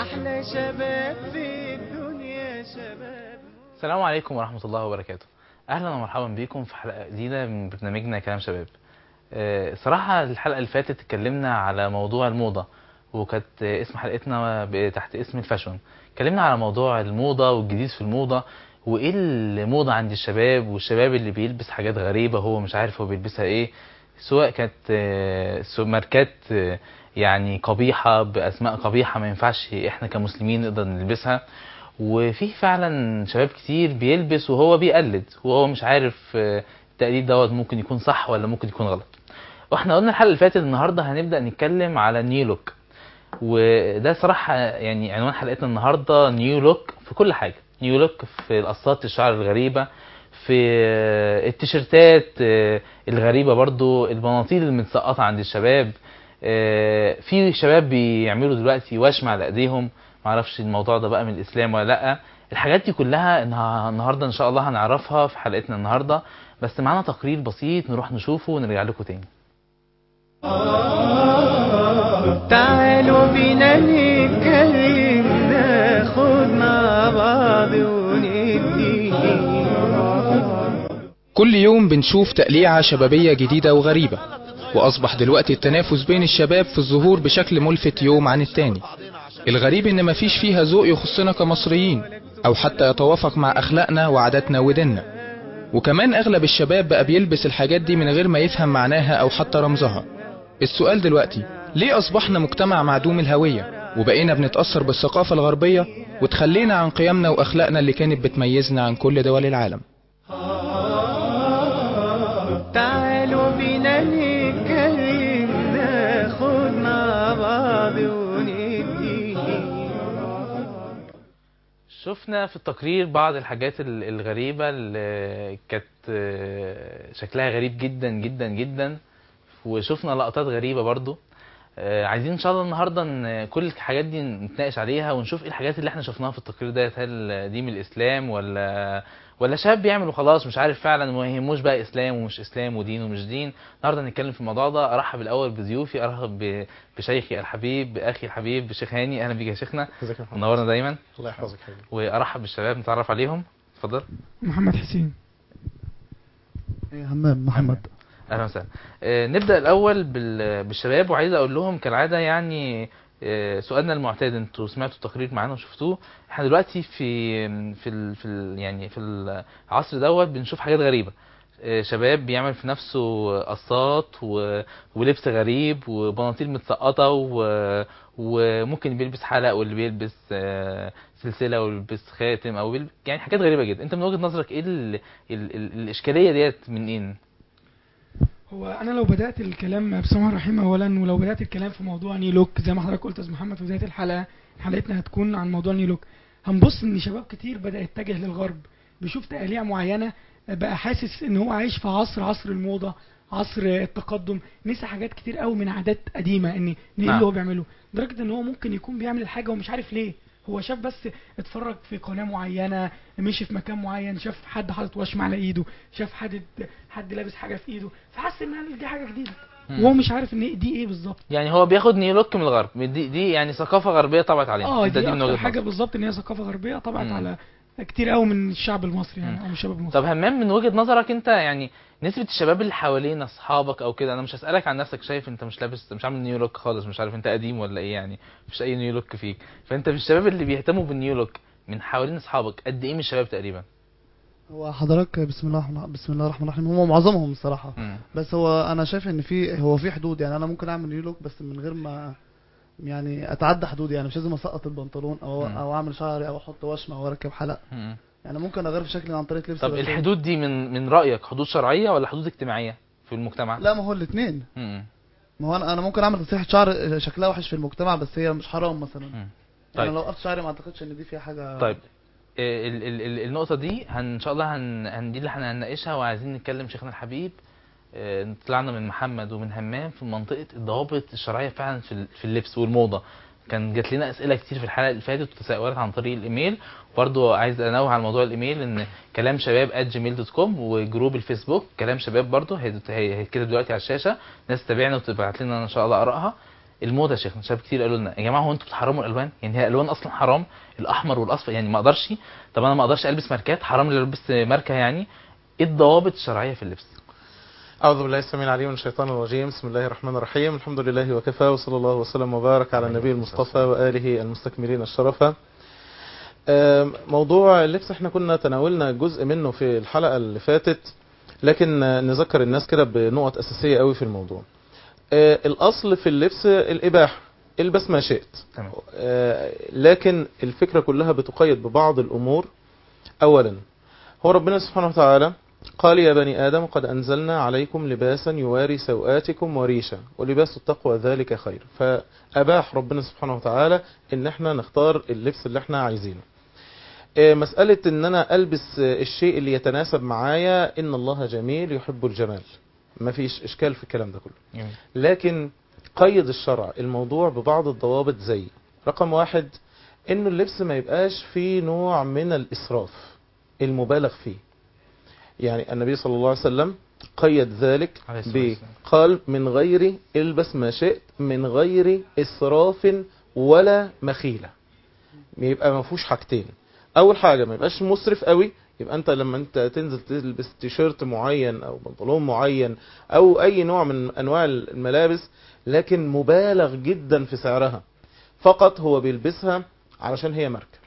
أحلى شباب في الدنيا شباب السلام عليكم ورحمة الله وبركاته أهلا ومرحبا بكم في حلقة جديدة من برنامجنا كلام شباب آه، صراحة الحلقة اللي فاتت اتكلمنا على موضوع الموضة وكانت آه، اسم حلقتنا ب- تحت اسم الفاشون اتكلمنا على موضوع الموضة والجديد في الموضة وايه الموضة عند الشباب والشباب اللي بيلبس حاجات غريبة هو مش عارف هو بيلبسها ايه سواء كانت آه، سواء ماركات آه، يعني قبيحة بأسماء قبيحة ما ينفعش احنا كمسلمين نقدر نلبسها وفي فعلا شباب كتير بيلبس وهو بيقلد وهو مش عارف آه، التقليد دوت ممكن يكون صح ولا ممكن يكون غلط واحنا قلنا الحلقه اللي فاتت النهارده هنبدا نتكلم على النيو لوك وده صراحه يعني عنوان حلقتنا النهارده نيو لوك في كل حاجه نيو لوك في القصات الشعر الغريبه في آه، التيشيرتات آه، الغريبه برضو البناطيل المتسقطه عند الشباب آه، في شباب بيعملوا دلوقتي وشم على ايديهم معرفش الموضوع ده بقى من الاسلام ولا لا الحاجات دي كلها إنها- النهارده ان شاء الله هنعرفها في حلقتنا النهارده بس معانا تقرير بسيط نروح نشوفه ونرجع لكم تاني تعالوا بينا نتكلم ناخد مع بعض وندي كل يوم بنشوف تقليعة شبابية جديدة وغريبة وأصبح دلوقتي التنافس بين الشباب في الظهور بشكل ملفت يوم عن التاني الغريب إن مفيش فيها ذوق يخصنا كمصريين أو حتى يتوافق مع أخلاقنا وعاداتنا وديننا وكمان أغلب الشباب بقى بيلبس الحاجات دي من غير ما يفهم معناها أو حتى رمزها السؤال دلوقتي ليه أصبحنا مجتمع معدوم الهوية وبقينا بنتأثر بالثقافة الغربية وتخلينا عن قيمنا وأخلاقنا اللي كانت بتميزنا عن كل دول العالم تعالوا بينا نتكلم ناخد مع بعض وندي شفنا في التقرير بعض الحاجات ال- الغريبة اللي كانت آه، شكلها غريب جدا جدا جدا وشفنا لقطات غريبة برضو آه، عايزين ان شاء الله النهارده ان كل الحاجات دي نتناقش عليها ونشوف ايه الحاجات اللي احنا شفناها في التقرير ده هل دي من الاسلام ولا ولا شاب بيعمل وخلاص مش عارف فعلا وما يهموش بقى اسلام ومش اسلام ودين ومش دين النهارده هنتكلم في الموضوع ده ارحب الاول بضيوفي ارحب ب- بشيخي الحبيب باخي الحبيب بشيخ هاني اهلا بيك يا شيخنا ازيك يا محمد منورنا دايما الله يحفظك حبيبي وارحب بالشباب نتعرف عليهم اتفضل محمد حسين إيه همام محمد اهلا وسهلا آه، نبدا الاول بال- بالشباب وعايز اقول لهم كالعاده يعني آه، سؤالنا المعتاد انتوا سمعتوا التقرير معانا وشفتوه احنا دلوقتي في في ال في ال يعني في العصر دوت بنشوف حاجات غريبه آه، شباب بيعمل في نفسه قصات و- ولبس غريب وبناطيل متسقطه و- وممكن بيلبس حلق واللي بيلبس آه، سلسله واللي بيلبس خاتم او بيلبس يعني حاجات غريبه جدا انت من وجهه نظرك ايه ال ال ال الاشكاليه ديت من ايه هو انا لو بدات الكلام بسم الله الرحمن الرحيم اولا ولو بدات الكلام في موضوع ني لوك زي ما حضرتك قلت يا استاذ محمد في بدايه الحلقه حلقتنا هتكون عن موضوع ني لوك هنبص ان شباب كتير بدا يتجه للغرب بيشوف تقاليع معينه بقى حاسس ان هو عايش في عصر عصر الموضه عصر التقدم نسى حاجات كتير قوي من عادات قديمه ان ان ايه نعم. اللي هو بيعمله لدرجه ان هو ممكن يكون بيعمل الحاجه ومش عارف ليه هو شاف بس اتفرج في قناه معينه مشي في مكان معين شاف حد حاطط وشم على ايده شاف حد حد لابس حاجه في ايده فحس ان دي حاجه جديده وهو مش عارف ان دي ايه بالظبط يعني هو بياخد نيو لوك من الغرب دي, دي يعني ثقافه غربيه طبعت علينا اه انت دي من اكتر وجهة حاجه نظرك. بالظبط ان هي ثقافه غربيه طبعت مم. على كتير قوي من الشعب المصري يعني مم. او من الشباب المصري طب همام من وجهه نظرك انت يعني نسبه الشباب اللي حوالينا اصحابك او كده انا مش هسالك عن نفسك شايف انت مش لابس مش عامل نيو لوك خالص مش عارف انت قديم ولا ايه يعني مفيش اي نيو لوك فيك فانت في الشباب اللي بيهتموا بالنيو لوك من حوالين اصحابك قد ايه من الشباب تقريبا هو حضرتك بسم الله الرحمن بسم الله الرحمن الرحيم هم معظمهم الصراحه مم. بس هو انا شايف ان في هو في حدود يعني انا ممكن اعمل نيو لوك بس من غير ما يعني اتعدى حدودي يعني مش لازم اسقط البنطلون او مم. او اعمل شعري او احط وشمه او اركب حلق مم. يعني ممكن اغير في شكلي عن طريقه لبسي طب بس- الحدود دي من من رايك حدود شرعيه ولا حدود اجتماعيه في المجتمع لا ما هو الاثنين مم. ما هو انا انا ممكن اعمل تسريحه شعر شكلها وحش في المجتمع بس هي مش حرام مثلا مم. يعني طيب. لو قصت شعري ما اعتقدش ان دي فيها حاجه طيب آه، ال ال ال النقطة دي هن ان شاء الله هن هن دي اللي احنا هنناقشها وعايزين نتكلم شيخنا الحبيب آه، طلعنا من محمد ومن همام في منطقة الضوابط الشرعية فعلا في ال- في اللبس والموضة كان جات لنا اسئله كتير في الحلقه اللي فاتت وتساؤلات عن طريق الايميل برضو عايز انوه على موضوع الايميل ان كلام شباب @gmail.com وجروب الفيسبوك كلام شباب برضو هيت- هي- هيتكتب دلوقتي على الشاشه ناس تتابعنا وتبعت لنا ان شاء الله ارائها الموضه يا شيخنا شباب كتير قالوا لنا يا جماعه هو انتوا بتحرموا الالوان يعني هي الالوان اصلا حرام الاحمر والاصفر يعني ما اقدرش طب انا ما اقدرش البس ماركات حرام اللي البس ماركه يعني ايه الضوابط الشرعيه في اللبس أعوذ بالله السميع العليم من الشيطان الرجيم بسم الله الرحمن الرحيم الحمد لله وكفى وصلى الله وسلم وبارك على النبي المصطفى وآله المستكملين الشرفة آم، موضوع اللبس احنا كنا تناولنا جزء منه في الحلقة اللي فاتت لكن آه، نذكر الناس كده بنقط أساسية قوي في الموضوع آه، الأصل في اللبس الإباحة البس ما شئت تمام آه، لكن الفكرة كلها بتقيد ببعض الأمور أولا هو ربنا سبحانه وتعالى قال يا بني آدم قد أنزلنا عليكم لباسا يواري سوآتكم وريشا ولباس التقوى ذلك خير فأباح ربنا سبحانه وتعالى إن احنا نختار اللبس اللي احنا عايزينه آه، مسألة إن أنا ألبس آه، الشيء اللي يتناسب معايا إن الله جميل يحب الجمال مفيش إشكال في الكلام ده كله جميل لكن قيد الشرع الموضوع ببعض الضوابط زي رقم واحد انه اللبس ما يبقاش فيه نوع من الاسراف المبالغ فيه يعني النبي صلى الله عليه وسلم قيد ذلك عليه الصلاة ب والسلام. قال من غير البس ما شئت من غير اسراف ولا مخيله يبقى ما فيهوش حاجتين اول حاجه ما يبقاش مسرف قوي يبقى انت لما انت تنزل تلبس تيشيرت معين او بنطلون معين او اي نوع من انواع الملابس لكن مبالغ جدا في سعرها فقط هو بيلبسها علشان هي ماركه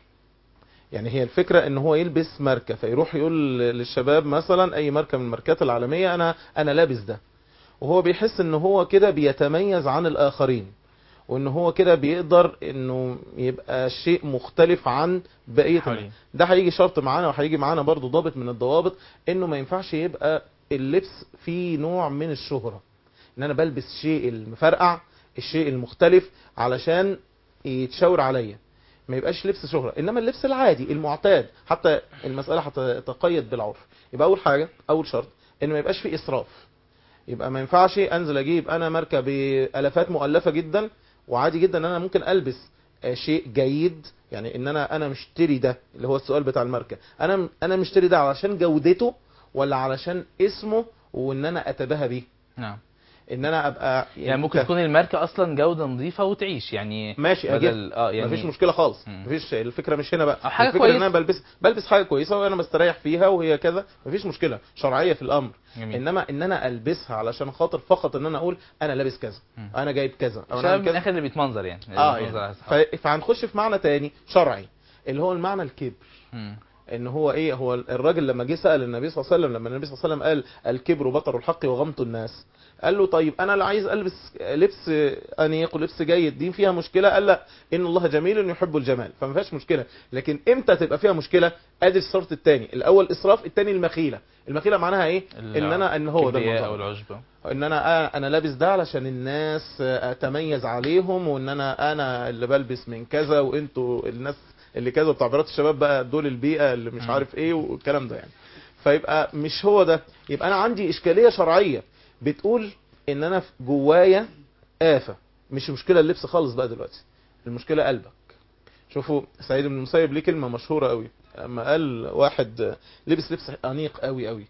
يعني هي الفكره ان هو يلبس ماركه فيروح يقول للشباب مثلا اي ماركه من الماركات العالميه انا انا لابس ده وهو بيحس ان هو كده بيتميز عن الاخرين وان هو كده بيقدر انه يبقى شيء مختلف عن بقيه حواليه. الناس. ده هيجي شرط معانا وهيجي معانا برضو ضابط من الضوابط انه ما ينفعش يبقى اللبس فيه نوع من الشهرة ان انا بلبس شيء المفرقع الشيء المختلف علشان يتشاور عليا ما يبقاش لبس شهرة انما اللبس العادي المعتاد حتى المسألة هتتقيد بالعرف يبقى اول حاجة اول شرط ان ما يبقاش فيه اسراف يبقى ما ينفعش انزل اجيب انا ماركه بالافات مؤلفه جدا وعادي جدا ان انا ممكن البس آه، شيء جيد يعني ان انا انا مشتري ده اللي هو السؤال بتاع الماركه انا انا مشتري ده علشان جودته ولا علشان اسمه وان انا اتباهى بيه نعم ان انا ابقى يعني ممكن تكون الماركه اصلا جوده نظيفه وتعيش يعني ماشي اجيب بدل اه يعني مفيش مشكله خالص مم. مفيش الفكره مش هنا بقى أو حاجة الفكره ان كويسة. انا بلبس بلبس حاجه كويسه وانا مستريح فيها وهي كذا مفيش مشكله شرعيه في الامر جميل. انما ان انا البسها علشان خاطر فقط ان انا اقول انا لابس كذا مم. انا جايب كذا او انا الشباب عامل من كذا الاخر اللي بيتمنظر يعني اللي اه بيتمنظر على يعني أصحابه. ف- فهنخش في معنى تاني شرعي اللي هو المعنى الكبر مم. ان هو ايه هو الراجل لما جه سال النبي صلى الله عليه وسلم لما النبي صلى الله عليه وسلم قال الكبر بطر الحق وغمط الناس قال له طيب انا لا عايز البس لبس انيق ولبس جيد دي فيها مشكله قال لا ان الله جميل يحب الجمال فما فيهاش مشكله لكن امتى تبقى فيها مشكله ادي الشرط الثاني الاول اسراف الثاني المخيله المخيله معناها ايه ان انا ان هو ده الكبرياء او الموضوع العجب ان انا انا لابس ده علشان الناس اتميز عليهم وان انا انا اللي بلبس من كذا وانتوا الناس اللي كذا وتعبيرات الشباب بقى دول البيئه اللي مش مم. عارف ايه والكلام ده يعني فيبقى مش هو ده يبقى انا عندي اشكاليه شرعيه بتقول ان انا في جوايا آفة مش مشكله اللبس خالص بقى دلوقتي المشكله قلبك شوفوا سعيد بن المسيب ليه كلمه مشهوره قوي اما قال واحد لبس لبس انيق قوي قوي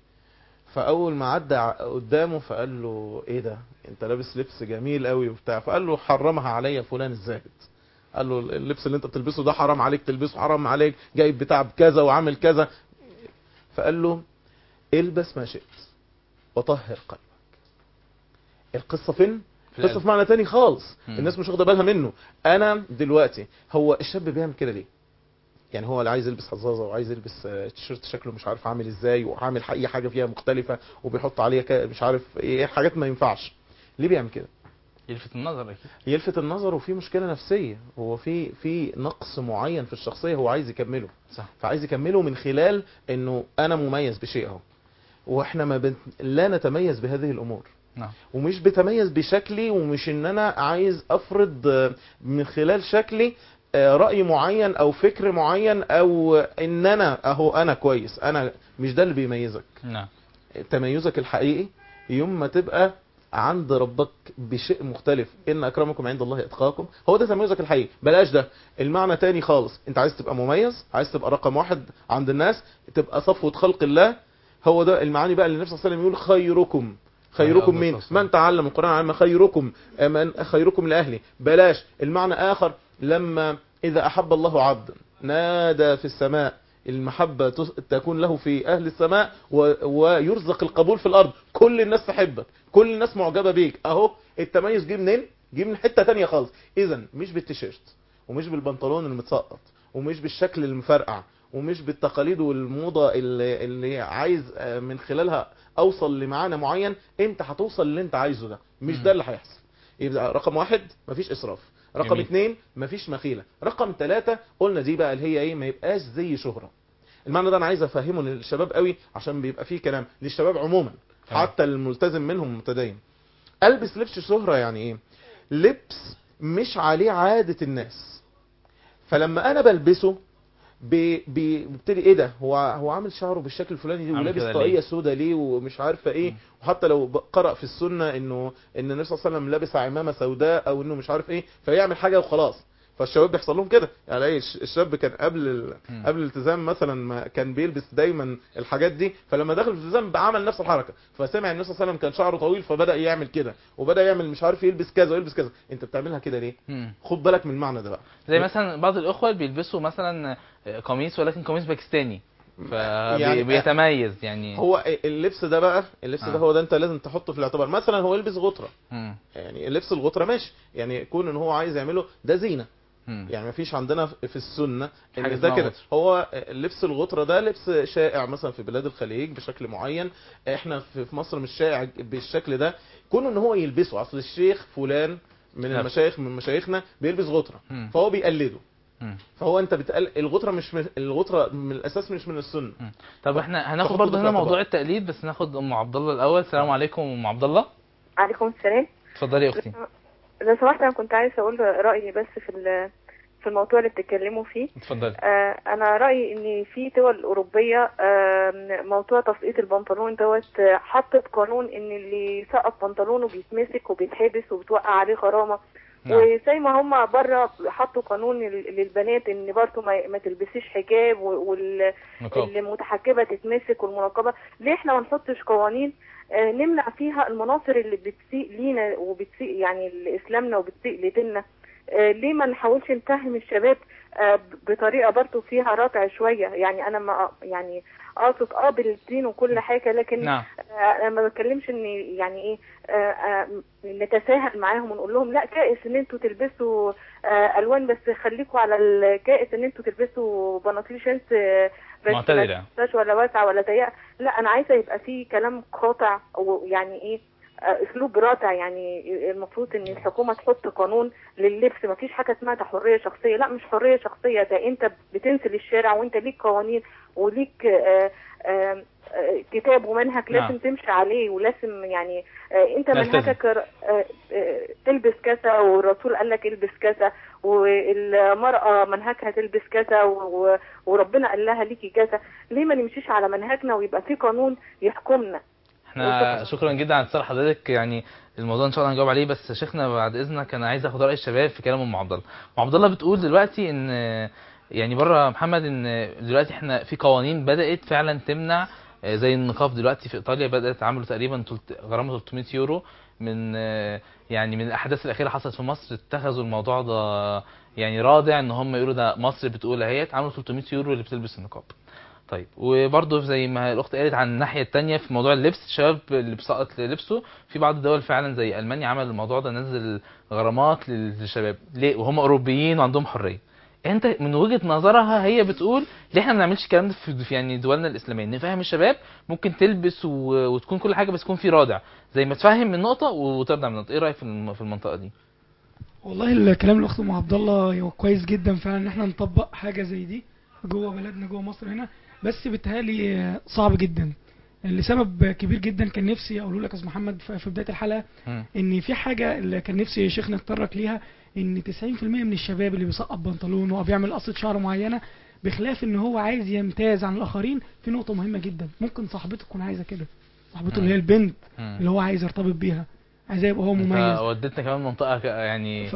فاول ما عدى ع- قدامه فقال له ايه ده انت لابس لبس جميل قوي وبتاع فقال له حرمها عليا فلان الزاهد قال له اللبس اللي انت بتلبسه ده حرام عليك تلبسه حرام عليك جايب بتاع بكذا وعامل كذا فقال له البس ما شئت وطهر قلبك القصه فين في قصه القلب. في معنى تاني خالص مم. الناس مش واخده بالها منه انا دلوقتي هو الشاب بيعمل كده ليه يعني هو اللي عايز يلبس حزازه وعايز يلبس آه، تيشيرت شكله مش عارف عامل ازاي وعامل اي حاجه فيها مختلفه وبيحط عليها ك- مش عارف ايه حاجات ما ينفعش ليه بيعمل كده يلفت النظر اكيد يلفت النظر وفي مشكله نفسيه هو في في نقص معين في الشخصيه هو عايز يكمله صح فعايز يكمله من خلال انه انا مميز بشيء اهو واحنا ما بن... لا نتميز بهذه الامور نعم ومش بتميز بشكلي ومش ان انا عايز افرض آه، من خلال شكلي آه، رأي معين او فكر معين او ان انا اهو انا كويس انا مش ده اللي بيميزك نعم تميزك الحقيقي يوم ما تبقى عند ربك بشيء مختلف ان اكرمكم عند الله اتقاكم هو ده تميزك الحقيقي بلاش ده المعنى تاني خالص انت عايز تبقى مميز عايز تبقى رقم واحد عند الناس تبقى صفوة خلق الله هو ده المعاني بقى اللي النبي صلى الله عليه وسلم يقول خيركم خيركم أيوة، مين بالظبط. من تعلم القرآن علم خيركم آه، من خيركم لأهله بلاش المعنى آخر لما إذا أحب الله عبدا نادى في السماء المحبة تس- تكون له في أهل السماء و... ويرزق القبول في الأرض كل الناس تحبك كل الناس معجبة بيك أهو التميز جه منين جه من حتة تانية خالص إذا مش بالتيشيرت ومش بالبنطلون المتسقط ومش بالشكل المفرقع ومش بالتقاليد والموضة اللي, اللي عايز آه، من خلالها اوصل لمعنى معين انت هتوصل اللي انت عايزه ده مش مم. ده اللي هيحصل يبقى رقم واحد مفيش اسراف رقم جميل. اتنين مفيش مخيلة رقم ثلاثة قلنا دي بقى اللي هي ايه ما يبقاش زي شهرة المعنى ده انا عايز افهمه للشباب قوي عشان بيبقى فيه كلام للشباب عموما تمام. حتى الملتزم منهم متدين البس لبس شهرة يعني ايه لبس مش عليه عادة الناس فلما انا بلبسه بي- بي- بيبتدي ايه ده هو هو عامل شعره بالشكل الفلاني دي عامل ولابس كده طاقيه ليه؟ سودا ليه ومش عارفه ايه وحتى لو ب- قرأ في السنه انه ان النبي صلى الله عليه وسلم لابس عمامه سوداء او انه مش عارف ايه فيعمل حاجه وخلاص فالشباب بيحصل لهم كده يعني ايه الش- الشاب كان قبل ال... مم. قبل الالتزام مثلا ما كان بيلبس دايما الحاجات دي فلما دخل في الالتزام عمل نفس الحركه فسمع النبي صلى الله عليه وسلم كان شعره طويل فبدا يعمل كده وبدا يعمل مش عارف يلبس كذا ويلبس كذا انت بتعملها كده ليه مم. خد بالك من المعنى ده بقى زي مثلا بعض الاخوه بيلبسوا مثلا قميص ولكن قميص باكستاني يعني- فبيتميز يعني هو اللبس ده بقى اللبس آه. ده هو ده انت لازم تحطه في الاعتبار مثلا هو يلبس غطره مم. يعني اللبس الغطره ماشي يعني يكون ان هو عايز يعمله ده زينه مم. يعني ما فيش عندنا في السنه حاجة ان ده اسمها كده غطرة. هو لبس الغطره ده لبس شائع مثلا في بلاد الخليج بشكل معين احنا في في مصر مش شائع بالشكل ده كون ان هو يلبسه اصل الشيخ فلان من نعم. المشايخ من مشايخنا بيلبس غطره مم. فهو بيقلده مم. فهو انت بتقل الغطره مش من الغطره من الاساس مش من السنه مم. طب احنا هناخد فحطه برضه في هنا الاعتبار. موضوع التقليد بس ناخد ام عبد الله الاول السلام عليكم ام عبد الله عليكم السلام اتفضلي يا اختي لو سمحت انا كنت عايزه اقول رايي بس في ال- في الموضوع اللي بتتكلموا فيه اتفضلي آه انا رايي ان في دول اوروبيه آه موضوع تسقيط البنطلون دوت آه، حطت قانون ان اللي سقط بنطلونه بيتمسك وبيتحبس وبتوقع عليه غرامه نعم. وزي ما هم بره حطوا قانون لل- للبنات ان برضه ما, ما تلبسيش حجاب وال نقاب المتحجبه تتمسك والمنقبه ليه احنا ما نحطش قوانين آه، نمنع فيها المناصر اللي بتسيء لينا وبتسيء يعني لاسلامنا وبتسيء لديننا آه، ليه ما نحاولش نفهم الشباب آه، ب- بطريقه برضه فيها رادع شويه يعني انا ما يعني اقصد قابل الدين وكل حاجه لكن نعم آه، انا ما بتكلمش ان يعني ايه آه، آه، نتساهل معاهم ونقول لهم لا كائس ان انتوا تلبسوا آه، الوان بس خليكوا على الكائس ان انتوا تلبسوا بناطيل جينز آه، بس معتدلة. ما تبقاش ولا واسعه ولا ضيقه لا انا عايزه يبقى في كلام قاطع ويعني ايه آه، اسلوب رادع يعني المفروض ان الحكومه تحط قانون لللبس ما فيش حاجه اسمها ده حريه شخصيه لا مش حريه شخصيه ده انت بتنزل الشارع وانت ليك قوانين وليك آه، آه، آه، كتاب ومنهج نعم. لازم تمشي عليه ولازم يعني آه، انت تلتزم. منهجك آه، آه، تلبس كذا والرسول قال لك البس كذا والمرأة منهجها تلبس كذا و- و- وربنا قال لها ليكي كذا ليه ما نمشيش على منهجنا ويبقى في قانون يحكمنا احنا شكرا جدا على اتصال حضرتك يعني الموضوع ان شاء الله هنجاوب عليه بس شيخنا بعد اذنك انا عايز اخد راي الشباب في كلام ام عبد الله ام عبد الله بتقول دلوقتي ان يعني بره محمد ان دلوقتي احنا في قوانين بدات فعلا تمنع آه، زي النقاب دلوقتي في ايطاليا بدات عملوا تقريبا تلت- غرامه 300 يورو من آه، يعني من الاحداث الاخيره حصلت في مصر اتخذوا الموضوع ده يعني رادع ان هم يقولوا ده مصر بتقول اهيت عملوا 300 يورو اللي بتلبس النقاب طيب وبرضه زي ما الاخت قالت عن الناحيه الثانيه في موضوع اللبس الشباب اللي بيسقط لبسه في بعض الدول فعلا زي المانيا عمل الموضوع ده نزل غرامات للشباب ليه وهم اوروبيين وعندهم حريه انت من وجهه نظرها هي بتقول ليه احنا ما بنعملش الكلام ده في في يعني دولنا الاسلاميه نفهم الشباب ممكن تلبس و... وتكون كل حاجه بس يكون في رادع زي ما تفهم من نقطه وترضع من نقطه ايه رايك في الم- في المنطقه دي والله الكلام الاخت ام عبد الله هو كويس جدا فعلا ان احنا نطبق حاجه زي دي جوه بلدنا جوه مصر هنا بس بالتالي صعب جدا لسبب كبير جدا كان نفسي اقوله لك يا استاذ محمد في في بدايه الحلقه مم. ان في حاجه اللي كان نفسي شيخنا يتطرق ليها ان 90% من الشباب اللي بيسقط بنطلونه او بيعمل قصه شعر معينه بخلاف ان هو عايز يمتاز عن الاخرين في نقطه مهمه جدا ممكن صاحبته تكون عايزه كده صاحبته اللي هي البنت مم. اللي هو عايز يرتبط بيها عايز يبقى هو انت مميز وديتنا كمان منطقه ك- يعني ف...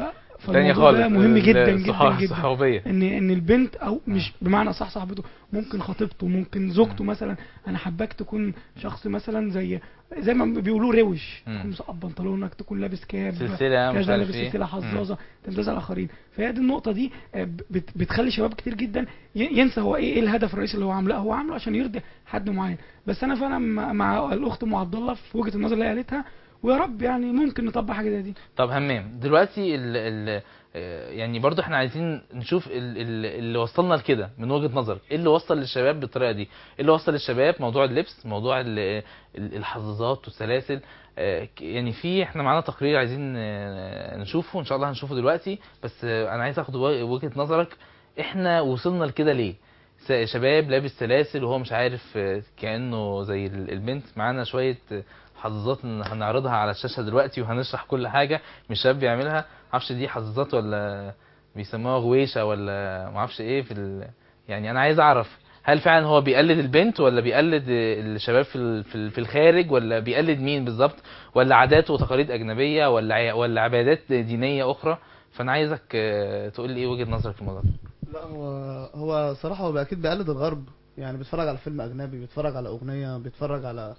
تانية فالموضوع خالص ده مهم جدا الصحا- جدا جدا الصحوبيه ان ان البنت او مش بمعنى صح صاحبته ممكن خطيبته ممكن زوجته مثلا انا حباك تكون شخص مثلا زي زي ما بيقولوا روش مم. تكون مسقط بنطلونك تكون لابس كاب سلسله مش كذا عارف لابس ايه سلسله حظاظه تمتاز على الاخرين فهي دي النقطه دي آه، بت بتخلي شباب كتير جدا ي- ينسى هو ايه ايه الهدف الرئيسي اللي هو عامله لا، هو عامله عشان يرضي حد معين بس انا فعلا مع- مع الاخت ام عبد الله في وجهه النظر اللي هي قالتها ويا رب يعني ممكن نطبق حاجه زي دي طب همام دلوقتي ال ال آه، يعني برضو احنا عايزين نشوف ال ال اللي وصلنا لكده من وجهة نظرك ايه اللي وصل للشباب بالطريقة دي ايه اللي وصل للشباب موضوع اللبس موضوع ال- ال- الحظاظات والسلاسل آه، ك- يعني في احنا معانا تقرير عايزين آه، نشوفه ان شاء الله هنشوفه دلوقتي بس آه، انا عايز اخد و- وجهة نظرك احنا وصلنا لكده ليه س- شباب لابس سلاسل وهو مش عارف آه، كأنه زي ال- البنت معانا شوية آه، حظاظات إن هنعرضها على الشاشة دلوقتي وهنشرح كل حاجة مش شاب بيعملها معرفش دي حظاظات ولا بيسموها غويشة ولا معرفش ايه في ال... يعني انا عايز اعرف هل فعلا هو بيقلد البنت ولا بيقلد الشباب في ال- في ال- في الخارج ولا بيقلد مين بالظبط ولا عادات وتقاليد اجنبيه ولا عي- ولا عبادات دينيه اخرى فانا عايزك آه، تقول لي ايه وجهه نظرك في الموضوع ده لا هو هو صراحة هو اكيد بيقلد الغرب يعني بيتفرج على فيلم اجنبي بيتفرج على اغنية بيتفرج على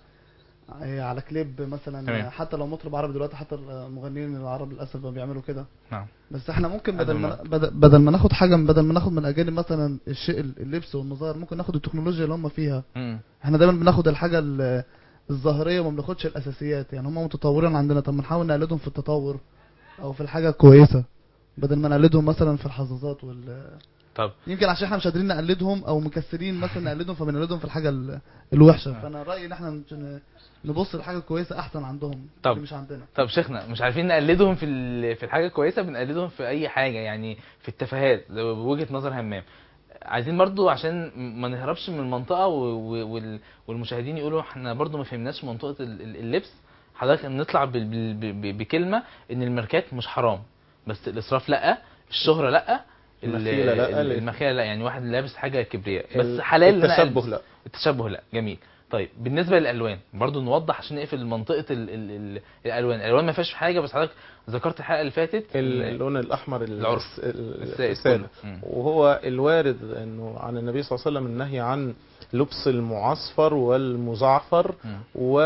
على كليب مثلا تمام. حتى لو مطرب عربي دلوقتي حتى المغنيين العرب للاسف بقوا بيعملوا كده نعم بس احنا ممكن هذا بدل ما المرض. بدل, بدل ما ناخد حاجه بدل ما ناخد من الاجانب مثلا الشيء اللبس والمظاهر ممكن ناخد التكنولوجيا اللي هم فيها مم. احنا دايما بناخد الحاجه ال- الظاهريه وما بناخدش الاساسيات يعني هم متطورين عندنا طب ما نحاول نقلدهم في التطور او في الحاجه الكويسه بدل ما نقلدهم مثلا في الحظاظات وال طب يمكن عشان احنا مش قادرين نقلدهم او مكسرين مثلا نقلدهم فبنقلدهم في الحاجه ال- الوحشه فانا رايي ان احنا ن- نبص للحاجه الكويسه احسن عندهم طب. اللي مش عندنا طب شيخنا مش عارفين نقلدهم في ال- في الحاجه الكويسه بنقلدهم في اي حاجه يعني في التفاهات لو بوجهه نظر همام عايزين برضو عشان ما نهربش من المنطقه و- و- وال- والمشاهدين يقولوا احنا برضو ما فهمناش منطقه ال- ال- اللبس حضرتك نطلع بال- بال- ب- بكلمه ان الماركات مش حرام بس الاسراف لا الشهره لا ال- المخيلة لا، ال- ال- المخيله لا يعني واحد لابس حاجه كبرياء بس ال- حلال إن أنا التشبه ألبس. لا التشبه لا جميل طيب بالنسبه للالوان برضو نوضح عشان نقفل منطقه ال ال ال الالوان الالوان ما فيهاش حاجه بس حضرتك ذكرت الحلقه اللي فاتت ال- إن- اللون الاحمر ال- العرف. ال- السائد السائد كله. مم. وهو الوارد انه عن النبي صلى الله عليه وسلم النهي عن لبس المعصفر والمزعفر مم.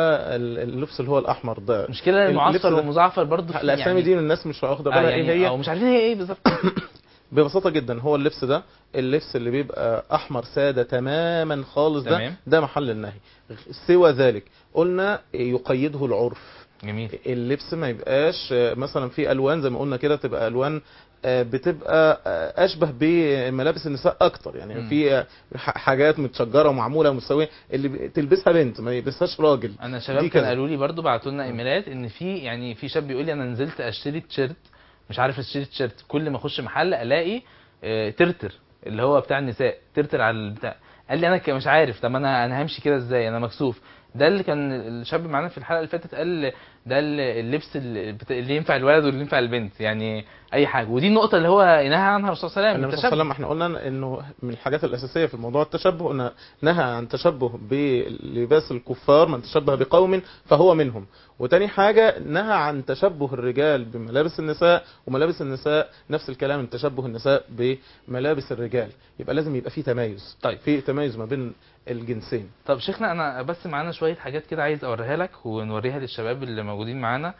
واللبس اللي هو الاحمر ده المشكله اللبس المعصفر ده- والمزعفر برضو في الاسامي يعني دي الناس مش واخده آه بالها يعني ايه هي او مش عارفين هي ايه بالظبط ببساطه جدا هو اللبس ده اللبس اللي بيبقى احمر ساده تماما خالص ده تمام. ده محل النهي سوى ذلك قلنا يقيده العرف جميل اللبس ما يبقاش آه، مثلا في الوان زي ما قلنا كده تبقى الوان آه، بتبقى آه، اشبه بملابس النساء اكتر يعني مم. في آه، ح- حاجات متشجره ومعموله ومسويه اللي ب- تلبسها بنت ما يلبسهاش راجل انا شباب دي كان كذا. قالوا لي برضو بعتوا لنا ايميلات ان في يعني في شاب بيقول لي انا نزلت اشتري تيشيرت مش عارف اشتري تيشيرت كل ما اخش محل الاقي آه، ترتر اللي هو بتاع النساء ترتر على البتاع قال لي انا ك- مش عارف طب انا انا همشي كده ازاي انا مكسوف ده اللي كان الشاب معانا في الحلقه اللي فاتت قال ده ال- اللبس اللي بتا- اللي ينفع الولد واللي ينفع البنت يعني اي حاجه ودي النقطه اللي هو نهى عنها الرسول صلى الله عليه النبي وسلم صلى الله عليه التشبه. وسلم احنا قلنا انه من الحاجات الاساسيه في موضوع التشبه ان نهى عن تشبه بلباس الكفار من تشبه بقوم فهو منهم وتاني حاجه نهى عن تشبه الرجال بملابس النساء وملابس النساء نفس الكلام من تشبه النساء بملابس الرجال يبقى لازم يبقى في تمايز طيب. في تمايز ما بين الجنسين طب شيخنا انا بس معانا شويه حاجات كده عايز اوريها لك ونوريها للشباب اللي موجودين معانا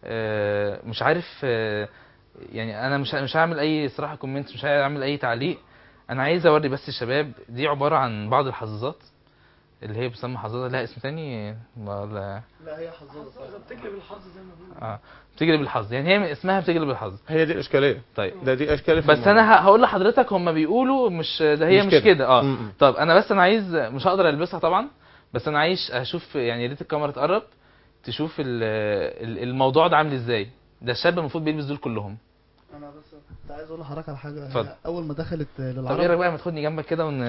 آه، مش عارف آه، يعني انا مش مش هعمل اي صراحه كومنت مش هعمل اي تعليق انا عايز اوري بس الشباب دي عباره عن بعض الحظاظات اللي هي بتسمى حظاظه لها اسم تاني ولا لا هي حظوظه بتجلب الحظ زي ما بيقولوا اه بتجلب الحظ يعني هي من اسمها بتجلب الحظ هي دي الاشكاليه طيب ده دي اشكاليه في بس الموضوع. انا ه- هقول لحضرتك هم بيقولوا مش ده هي مش مش, كده. كده اه م-م. طب انا بس انا عايز مش هقدر البسها طبعا بس انا عايش اشوف يعني يا ريت الكاميرا تقرب تشوف ال- ال- الموضوع ده عامل ازاي ده الشاب المفروض بيلبس دول كلهم انا بس كنت عايز اقول لحضرتك على حاجه اتفضل. هي اول ما دخلت طب ايه للعرب رايك بقى ما تاخدني جنبك كده ون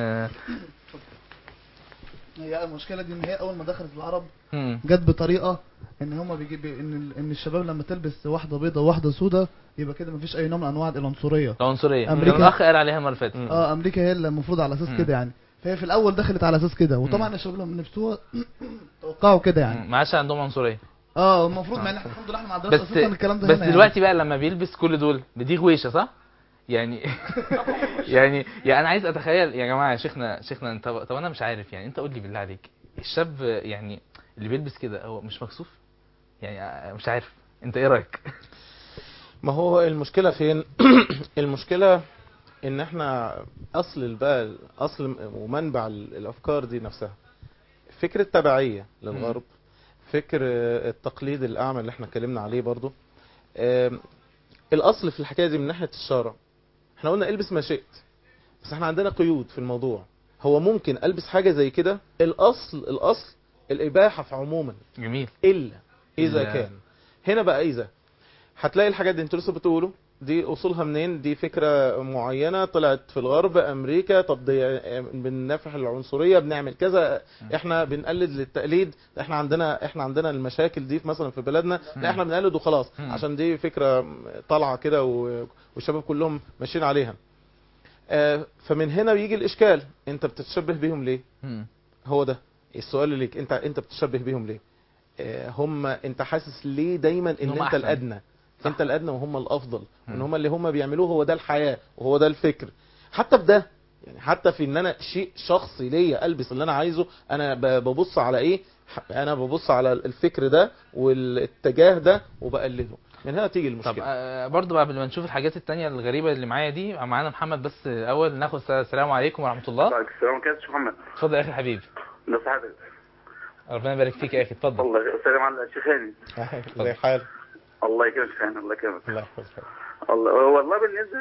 هي المشكله دي ان هي اول ما دخلت العرب مم. جت بطريقه ان هما بيجي بي ان ال- ان الشباب لما تلبس واحده بيضه وواحده سودة يبقى كده مفيش اي نوع من انواع العنصريه العنصريه كان أمريكا. الاخ قال عليها المره اللي فاتت مم. اه امريكا هي اللي المفروض على اساس مم. كده يعني فهي في الاول دخلت على اساس كده وطبعا الشباب لما لبسوها توقعوا كده يعني مم. ما عادش عندهم عنصريه اه المفروض مع ان احنا الحمد لله احنا ما عندناش بس اساسا الكلام ده بس هنا يعني. دلوقتي بقى لما بيلبس كل دول دي غويشه صح يعني يعني يعني انا عايز اتخيل يا جماعه يا شيخنا شيخنا انت طب انا مش عارف يعني انت قول لي بالله عليك الشاب يعني اللي بيلبس كده هو مش مكسوف يعني مش عارف انت ايه رايك ما هو المشكلة فين المشكلة ان احنا اصل بقى اصل ومنبع الافكار دي نفسها فكر التبعية للغرب فكر التقليد الاعمى اللي احنا اتكلمنا عليه برضو آم، الاصل في الحكاية دي من ناحية الشرع احنا قلنا البس ما شئت بس احنا عندنا قيود في الموضوع هو ممكن البس حاجة زي كده الاصل الاصل الاباحة في عموما جميل الا اذا لا. كان هنا بقى اذا هتلاقي الحاجات دي انتوا لسه بتقولوا دي اصولها منين دي فكره معينه طلعت في الغرب امريكا طب دي بننافح العنصريه بنعمل كذا احنا بنقلد للتقليد احنا عندنا احنا عندنا المشاكل دي في مثلا في بلدنا لا احنا بنقلد وخلاص مم. عشان دي فكره طالعه كده و- والشباب كلهم ماشيين عليها آه، فمن هنا بيجي الاشكال انت بتتشبه بيهم ليه مم. هو ده السؤال اللي ليك انت انت بتشبه بيهم ليه آه، هم انت حاسس ليه دايما ان إنهم انت أحسن. الادنى صح. انت الادنى وهم الافضل وان مم. هم اللي هم بيعملوه هو ده الحياه وهو ده الفكر حتى بده يعني حتى في ان انا شيء شخصي ليا البس اللي انا عايزه انا ب- ببص على ايه ح- انا ببص على الفكر ده والاتجاه ده وبقلده من هنا تيجي طب المشكله آه، برضه بقى قبل ما نشوف الحاجات التانية الغريبة اللي معايا دي معانا محمد بس اول ناخد س- السلام عليكم ورحمة الله عليكم السلام كيف شيخ محمد اتفضل يا اخي الحبيب ده صحتك ربنا يبارك فيك يا اخي اتفضل والله السلام على الشيخاني زي حال الله يكرمك شيخاني الله يكرمك الله يحفظك الله والله بالنسبه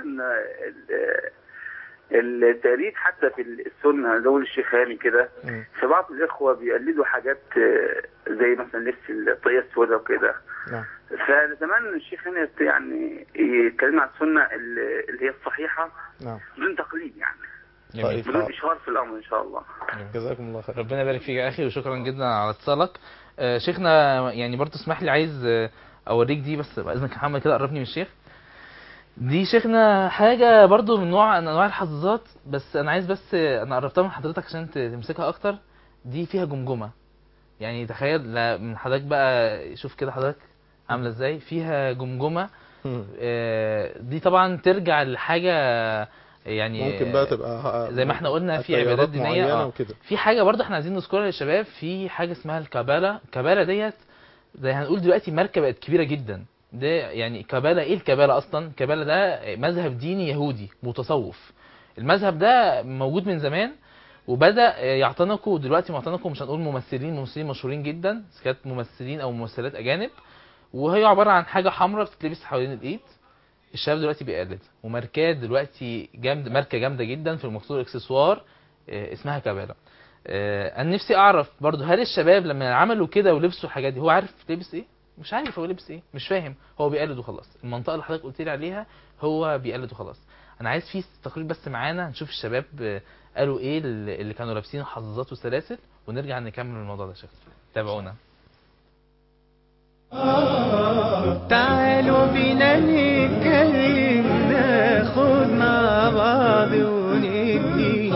ل التقليد حتى في السنه دول الشيخاني كده مم. في بعض الاخوه بيقلدوا حاجات آه، زي مثلا لبس الطاقيه السوداء وكده نعم فزمان الشيخ هنا يعني يتكلم عن السنه اللي اللي هي الصحيحه نعم بدون تقليد يعني جميل طيب. بدون اشهار في الامر ان شاء الله جزاكم الله خير ربنا يبارك فيك يا اخي وشكرا جدا على اتصالك آه، شيخنا يعني برضه اسمح لي عايز آه، اوريك دي بس باذنك يا محمد كده قربني من الشيخ دي شيخنا حاجة برضو من نوع من انواع الحظاظات بس انا عايز بس آه، انا قربتها من حضرتك عشان ت- تمسكها اكتر دي فيها جمجمة يعني تخيل لا، من حضرتك بقى شوف كده حضرتك عاملة ازاي فيها جمجمة مم. آه، دي طبعا ترجع لحاجة يعني ممكن بقى تبقى زي ما احنا قلنا في تيارات عبادات دينية معينة آه. وكده في حاجه برضه احنا عايزين نذكرها للشباب في حاجه اسمها الكباله الكباله ديت زي هنقول دلوقتي ماركه بقت كبيره جدا ده يعني كباله ايه الكباله اصلا الكباله ده مذهب ديني يهودي متصوف المذهب ده موجود من زمان وبدا يعتنقوا دلوقتي معتنقوا مش هنقول ممثلين ممثلين مشهورين جدا إذا كانت ممثلين او ممثلات اجانب وهي عباره عن حاجه حمراء بتتلبس حوالين الايد الشباب دلوقتي بيقلد وماركات دلوقتي جامد ماركه جامده جدا في المقصود اكسسوار آه، اسمها كباله آه، انا نفسي اعرف برضو هل الشباب لما عملوا كده ولبسوا الحاجات دي هو عارف لبس ايه مش عارف هو لبس ايه مش فاهم هو بيقلد وخلاص المنطقه اللي حضرتك قلت لي عليها هو بيقلد وخلاص انا عايز في تقرير بس معانا نشوف الشباب آه، قالوا ايه اللي اللي كانوا لابسين حظاظات وسلاسل ونرجع نكمل الموضوع ده شكل تابعونا تعالوا بينا نتكلم ناخد مع بعض وندي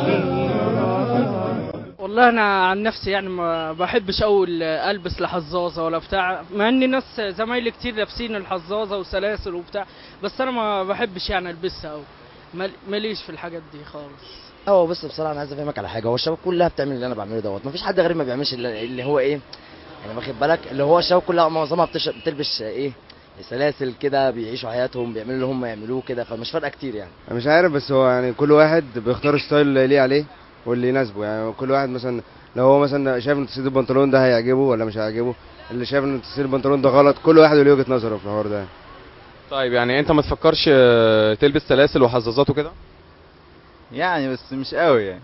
والله انا عن نفسي يعني ما بحبش اقول البس لحظاظه ولا بتاع مع ان ناس زمايلي كتير لابسين الحظاظه وسلاسل وبتاع بس انا ما بحبش يعني البسها او ماليش في الحاجات دي خالص هو بص بصراحه انا عايز افهمك على حاجه هو الشباب كلها بتعمل اللي انا بعمله دوت مفيش حد غير ما بيعملش اللي اللي هو ايه يعني واخد بالك اللي هو الشباب كلها معظمها بتش... بتلبس ايه سلاسل كده بيعيشوا حياتهم بيعملوا اللي هم يعملوه كده فمش فارقه كتير يعني أنا مش عارف بس هو يعني كل واحد بيختار ستايل اللي ليه عليه واللي يناسبه يعني كل واحد مثلا لو هو مثلا شايف ان تسيب البنطلون ده هيعجبه ولا مش هيعجبه اللي شايف ان تسيب البنطلون ده غلط كل واحد له وجهة نظره في الحوار ده طيب يعني انت ما تفكرش آه، تلبس سلاسل وحظاظات وكده يعني بس مش قوي يعني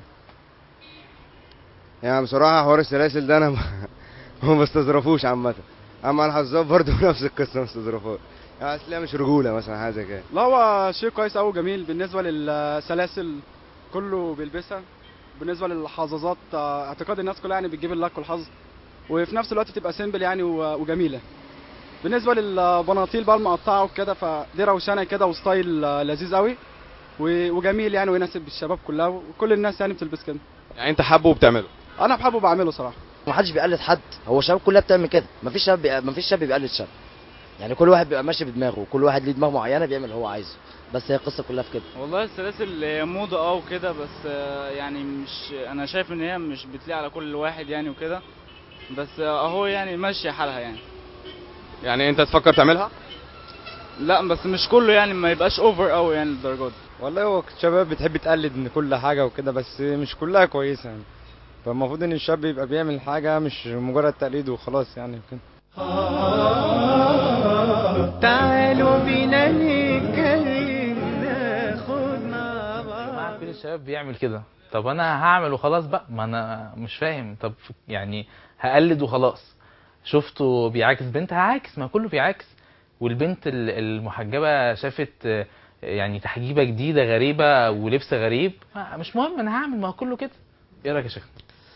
يعني بصراحة حوار السلاسل ده انا ما ما بستظرفوش عامة اما الحظاظ برضه نفس القصة ما بستظرفوش يعني اصل هي مش رجولة مثلا حاجة زي كده لا هو شيء كويس قوي جميل بالنسبه للسلاسل كله بيلبسها بالنسبه للحظاظات آه، اعتقاد الناس كلها يعني بتجيب اللك والحظ وفي نفس الوقت تبقى سيمبل يعني و- وجميله بالنسبه للبناطيل بقى المقطعه وكده فدي روشنه كده وستايل آه، لذيذ قوي و- وجميل يعني ويناسب الشباب كلها وكل الناس يعني بتلبس كده يعني انت حابه وبتعمله انا بحبه بعمله صراحه ما حدش بيقلد حد هو الشباب كلها بتعمل كده ما فيش شاب بي... ما فيش شاب بيقلد شاب يعني كل واحد بيبقى ماشي بدماغه وكل واحد ليه دماغ معينه بيعمل اللي هو عايزه بس هي القصه كلها في كده والله السلاسل هي موضة اه وكده بس آه، يعني مش انا شايف ان هي مش بتليق على كل واحد يعني وكده بس آه، اهو يعني ماشية حالها يعني يعني انت تفكر تعملها لا بس مش كله يعني ما يبقاش اوفر قوي يعني للدرجة دي والله هو الشباب بتحب تقلد من كل حاجة وكده بس مش كلها كويسة يعني فالمفروض ان الشاب يبقى بيعمل حاجة مش مجرد تقليد وخلاص يعني كده تعالوا بينا نتكلم ناخد مع بعض جماعة كل الشباب بيعمل كده طب انا هعمل وخلاص بقى ما انا مش فاهم طب يعني هقلد وخلاص شفته بيعاكس بنت هعاكس ما كله بيعاكس والبنت ال- المحجبة شافت آه، يعني تحجيبة جديدة غريبة ولبس غريب ما- مش مهم انا هعمل ما هو كله كده ايه رايك يا شيخ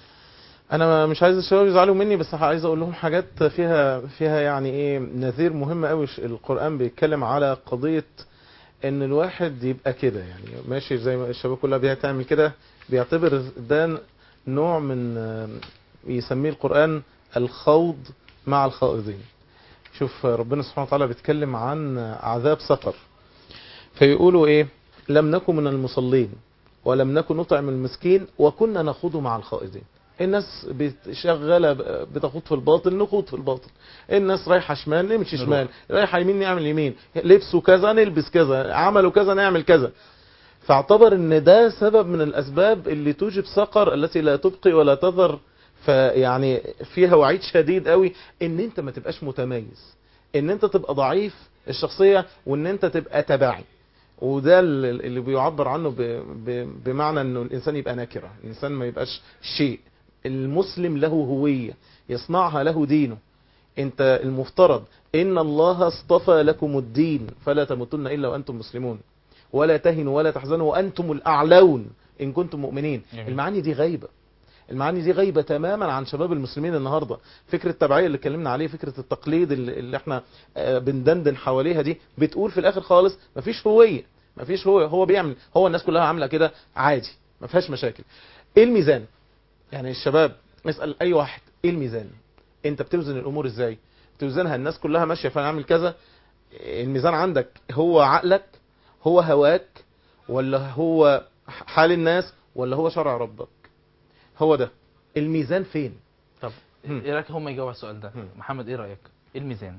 انا مش عايز الشباب يزعلوا مني بس عايز اقول لهم حاجات فيها فيها يعني ايه نذير مهم قوي القران بيتكلم على قضيه ان الواحد يبقى كده يعني ماشي زي ما الشباب كلها بتعمل كده بيعتبر ده نوع من آه، يسميه القران الخوض مع الخائضين شوف ربنا سبحانه وتعالى بيتكلم عن عذاب سقر فيقولوا ايه لم نكن من المصلين ولم نكن نطعم المسكين وكنا نخوض مع الخائضين الناس بت- شغاله ب- بتخوض في الباطل نخوض في الباطل الناس رايحه شمال نمشي نروح. شمال رايحه يمين نعمل يمين لبسوا كذا نلبس كذا عملوا كذا نعمل كذا فاعتبر ان ده سبب من الاسباب اللي توجب سقر التي لا تبقي ولا تذر فيعني فيها وعيد شديد قوي ان انت ما تبقاش متميز ان انت تبقى ضعيف الشخصيه وان انت تبقى تبعي وده ال- اللي بيعبر عنه ب... ب... بمعنى انه الانسان يبقى نكره الانسان ما يبقاش شيء المسلم له هويه يصنعها له دينه انت المفترض ان الله اصطفى لكم الدين فلا تموتن الا وانتم مسلمون ولا تهنوا ولا تحزنوا وانتم الاعلون ان كنتم مؤمنين جميل. المعاني دي غايبه المعاني دي غايبه تماما عن شباب المسلمين النهارده فكره التبعيه اللي اتكلمنا عليه فكره التقليد اللي, اللي احنا آه، بندندن حواليها دي بتقول في الاخر خالص مفيش هويه مفيش هو هو بيعمل هو الناس كلها عامله كده عادي ما فيهاش مشاكل ايه الميزان يعني الشباب اسال اي واحد ايه الميزان انت بتوزن الامور ازاي بتوزنها الناس كلها ماشيه فانا اعمل كذا الميزان عندك هو عقلك هو هواك ولا هو حال الناس ولا هو شرع ربك هو ده الميزان فين طب ايه رايك هم يجاوبوا على السؤال ده محمد ايه رايك ايه الميزان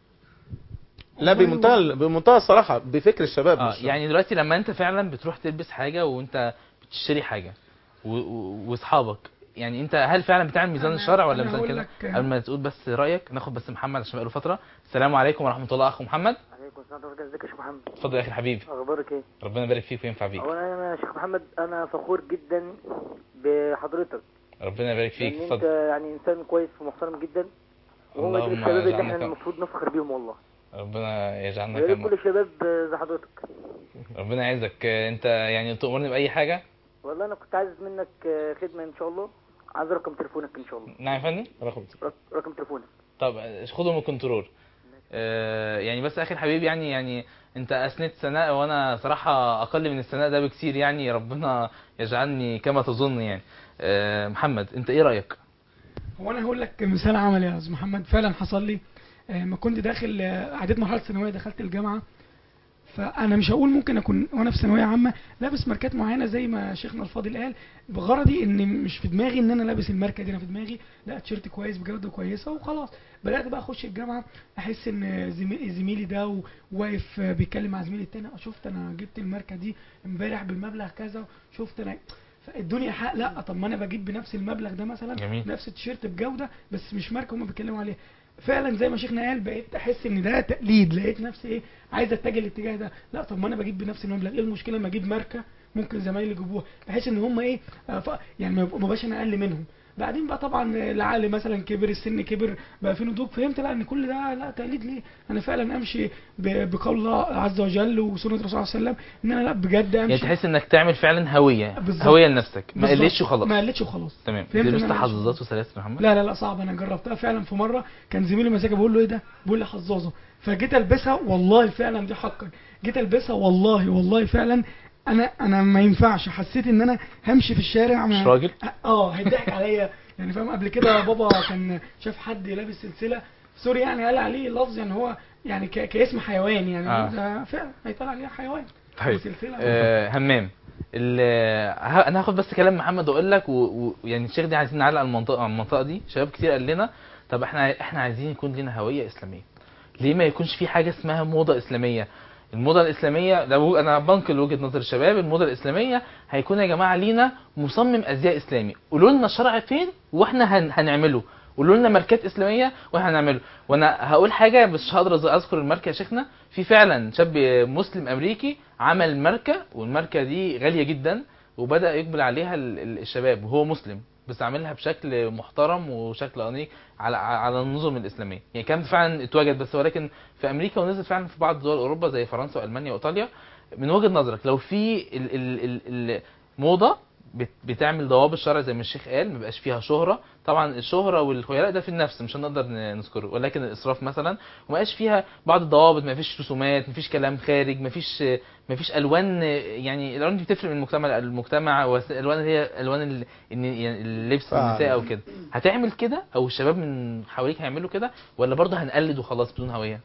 لا بمنتهى بمنتهى الصراحه بفكر الشباب اه مش- يعني دلوقتي لما انت فعلا بتروح تلبس حاجه وانت بتشتري حاجه و- و- واصحابك يعني انت هل فعلا بتعمل ميزان أنا- الشرع ولا أنا ميزان هقول كده لك- قبل ما تقول بس رايك ناخد بس محمد عشان بقاله فتره السلام عليكم ورحمه الله اخو محمد عليكم السلام ورحمة الله ازيك يا شيخ محمد اتفضل يا اخي الحبيب اخبارك ايه ربنا يبارك فيك وينفع بيك اولا انا يا شيخ محمد انا فخور جدا بحضرتك ربنا يبارك فيك لان انت اتفضل يعني انسان كويس ومحترم جدا وهو دول اللهم الشباب اللي اجعلنا احنا كم- المفروض نفخر بيهم والله ربنا يجعلنا ويا ريت كما كل الشباب زي حضرتك ربنا يعزك انت يعني تؤمرني باي حاجه والله انا كنت عايز منك آه، خدمة ان شاء الله عايز رقم تليفونك ان شاء الله نعم يا فندم رقم رق- رقم تليفونك طب خده من الكنترول آه، يعني بس اخي الحبيب يعني يعني انت اثنيت ثناء وانا صراحه اقل من الثناء ده بكثير يعني ربنا يجعلني كما تظن يعني آه، محمد انت ايه رايك هو انا هقول لك مثال عملي يا استاذ محمد فعلا حصل لي آه، ما كنت داخل آه، عديت مرحله ثانويه دخلت الجامعه فانا مش هقول ممكن اكون وانا في ثانويه عامه لابس ماركات معينه زي ما شيخنا الفاضل قال بغرضي ان مش في دماغي ان انا لابس الماركه دي انا في دماغي لا تيشيرت كويس بجوده كويسه وخلاص بدات بقى اخش الجامعه احس ان زمي- زميلي ده و- واقف آه، بيتكلم مع زميلي التاني آه، شفت انا جبت الماركه دي امبارح بالمبلغ كذا شفت انا فالدنيا حق لا طب ما انا بجيب بنفس المبلغ ده مثلا جميل. نفس التيشيرت بجوده بس مش ماركه هم بيتكلموا عليها فعلا زي ما شيخنا قال بقيت احس ان ده تقليد لقيت نفسي ايه عايز اتجه الاتجاه ده لا طب ما انا بجيب بنفس المبلغ ايه المشكله لما اجيب ماركه ممكن زمايلي يجيبوها بحيث ان هم ايه آه، ف- يعني ما يبقوا- ما بقاش انا اقل منهم بعدين بقى طبعا العقل مثلا كبر السن كبر بقى في نضوج فهمت لا ان كل ده لا تقليد ليه انا فعلا امشي ب- بقول الله عز وجل وسنه الرسول صلى الله عليه وسلم ان انا لا بجد امشي يعني تحس انك تعمل فعلا هويه بالظبط. هويه لنفسك ما بالظبط. قلتش وخلاص ما قلتش وخلاص تمام فهمت إن لبست أنا مش- حظاظات وسلاسل يا محمد لا لا لا صعب انا جربتها فعلا في مره كان زميلي مساكه بقول له ايه ده بيقول لي حظاظه فجيت البسها والله فعلا دي حقا جيت البسها والله والله فعلا انا انا ما ينفعش حسيت ان انا همشي في الشارع ما مش راجل؟ اه هيضحك عليا يعني فاهم قبل كده بابا كان شاف حد لابس سلسله سوري يعني قال عليه لفظ يعني هو يعني ك... كاسم حيوان يعني آه. ده فعلا هيطلع عليه حيوان طيب وسلسلة. آه همام ال- ه- انا هاخد بس كلام محمد واقول لك ويعني الشيخ دي عايزين نعلق على المنطقه على المنطقه دي شباب كتير قال لنا طب احنا احنا عايزين يكون لنا هويه اسلاميه ليه ما يكونش في حاجه اسمها موضه اسلاميه الموضه الاسلاميه لو انا بنقل وجهه نظر الشباب الموضه الاسلاميه هيكون يا جماعه لينا مصمم ازياء اسلامي قولوا لنا الشرع فين واحنا هن هنعمله قولوا لنا ماركات اسلاميه واحنا هنعمله وانا هقول حاجه بس مش هقدر اذكر الماركه يا شيخنا في فعلا شاب مسلم امريكي عمل ماركه والماركه دي غاليه جدا وبدا يقبل عليها ال- ال- الشباب وهو مسلم بس عاملها بشكل محترم وشكل انيق على على النظم الاسلاميه يعني كان فعلا اتوجد بس ولكن في امريكا ونزل فعلا في بعض دول اوروبا زي فرنسا والمانيا وايطاليا من وجهه نظرك لو في ال- ال- ال- الموضه بت- بتعمل ضوابط الشرع زي ما الشيخ قال ما بيبقاش فيها شهره طبعا الشهره والخيلاء ده في النفس مش هنقدر ن- نذكره ولكن الاسراف مثلا وما بقاش فيها بعض الضوابط ما فيش رسومات ما فيش كلام خارج ما فيش ما فيش الوان يعني الالوان دي بتفرق من المجتمع للمجتمع والالوان اللي هي الوان ال- إن- يعني اللبس فعلا. النساء او كده هتعمل كده او الشباب من حواليك هيعملوا كده ولا برضه هنقلد وخلاص بدون هويه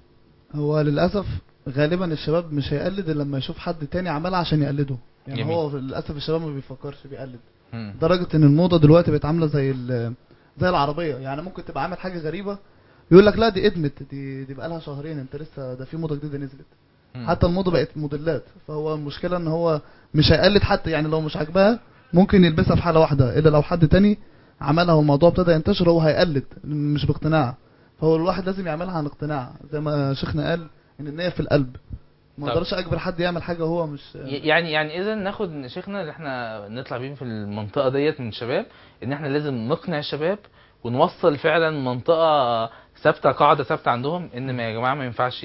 هو للاسف غالبا الشباب مش هيقلد الا لما يشوف حد تاني عملها عشان يقلده يعني جميل. هو للاسف الشباب ما بيفكرش بيقلد مم. لدرجه ان الموضه دلوقتي بقت عامله زي ال- زي العربيه يعني ممكن تبقى عامل حاجه غريبه يقول لك لا دي ادمت دي دي بقى لها شهرين انت لسه ده في موضه جديده نزلت مم. حتى الموضه بقت موديلات فهو المشكله ان هو مش هيقلد حتى يعني لو مش عاجباها ممكن يلبسها في حاله واحده الا لو حد تاني عملها والموضوع ابتدى ينتشر هو هيقلد مش باقتناع فهو الواحد لازم يعملها عن اقتناع زي ما شيخنا قال ان النية في القلب ما طب. اقدرش اجبر حد يعمل حاجه هو مش يعني يعني اذا ناخد شيخنا اللي احنا نطلع بيه في المنطقه ديت من الشباب ان احنا لازم نقنع الشباب ونوصل فعلا منطقه ثابته قاعده ثابته عندهم ان ما يا جماعه ما ينفعش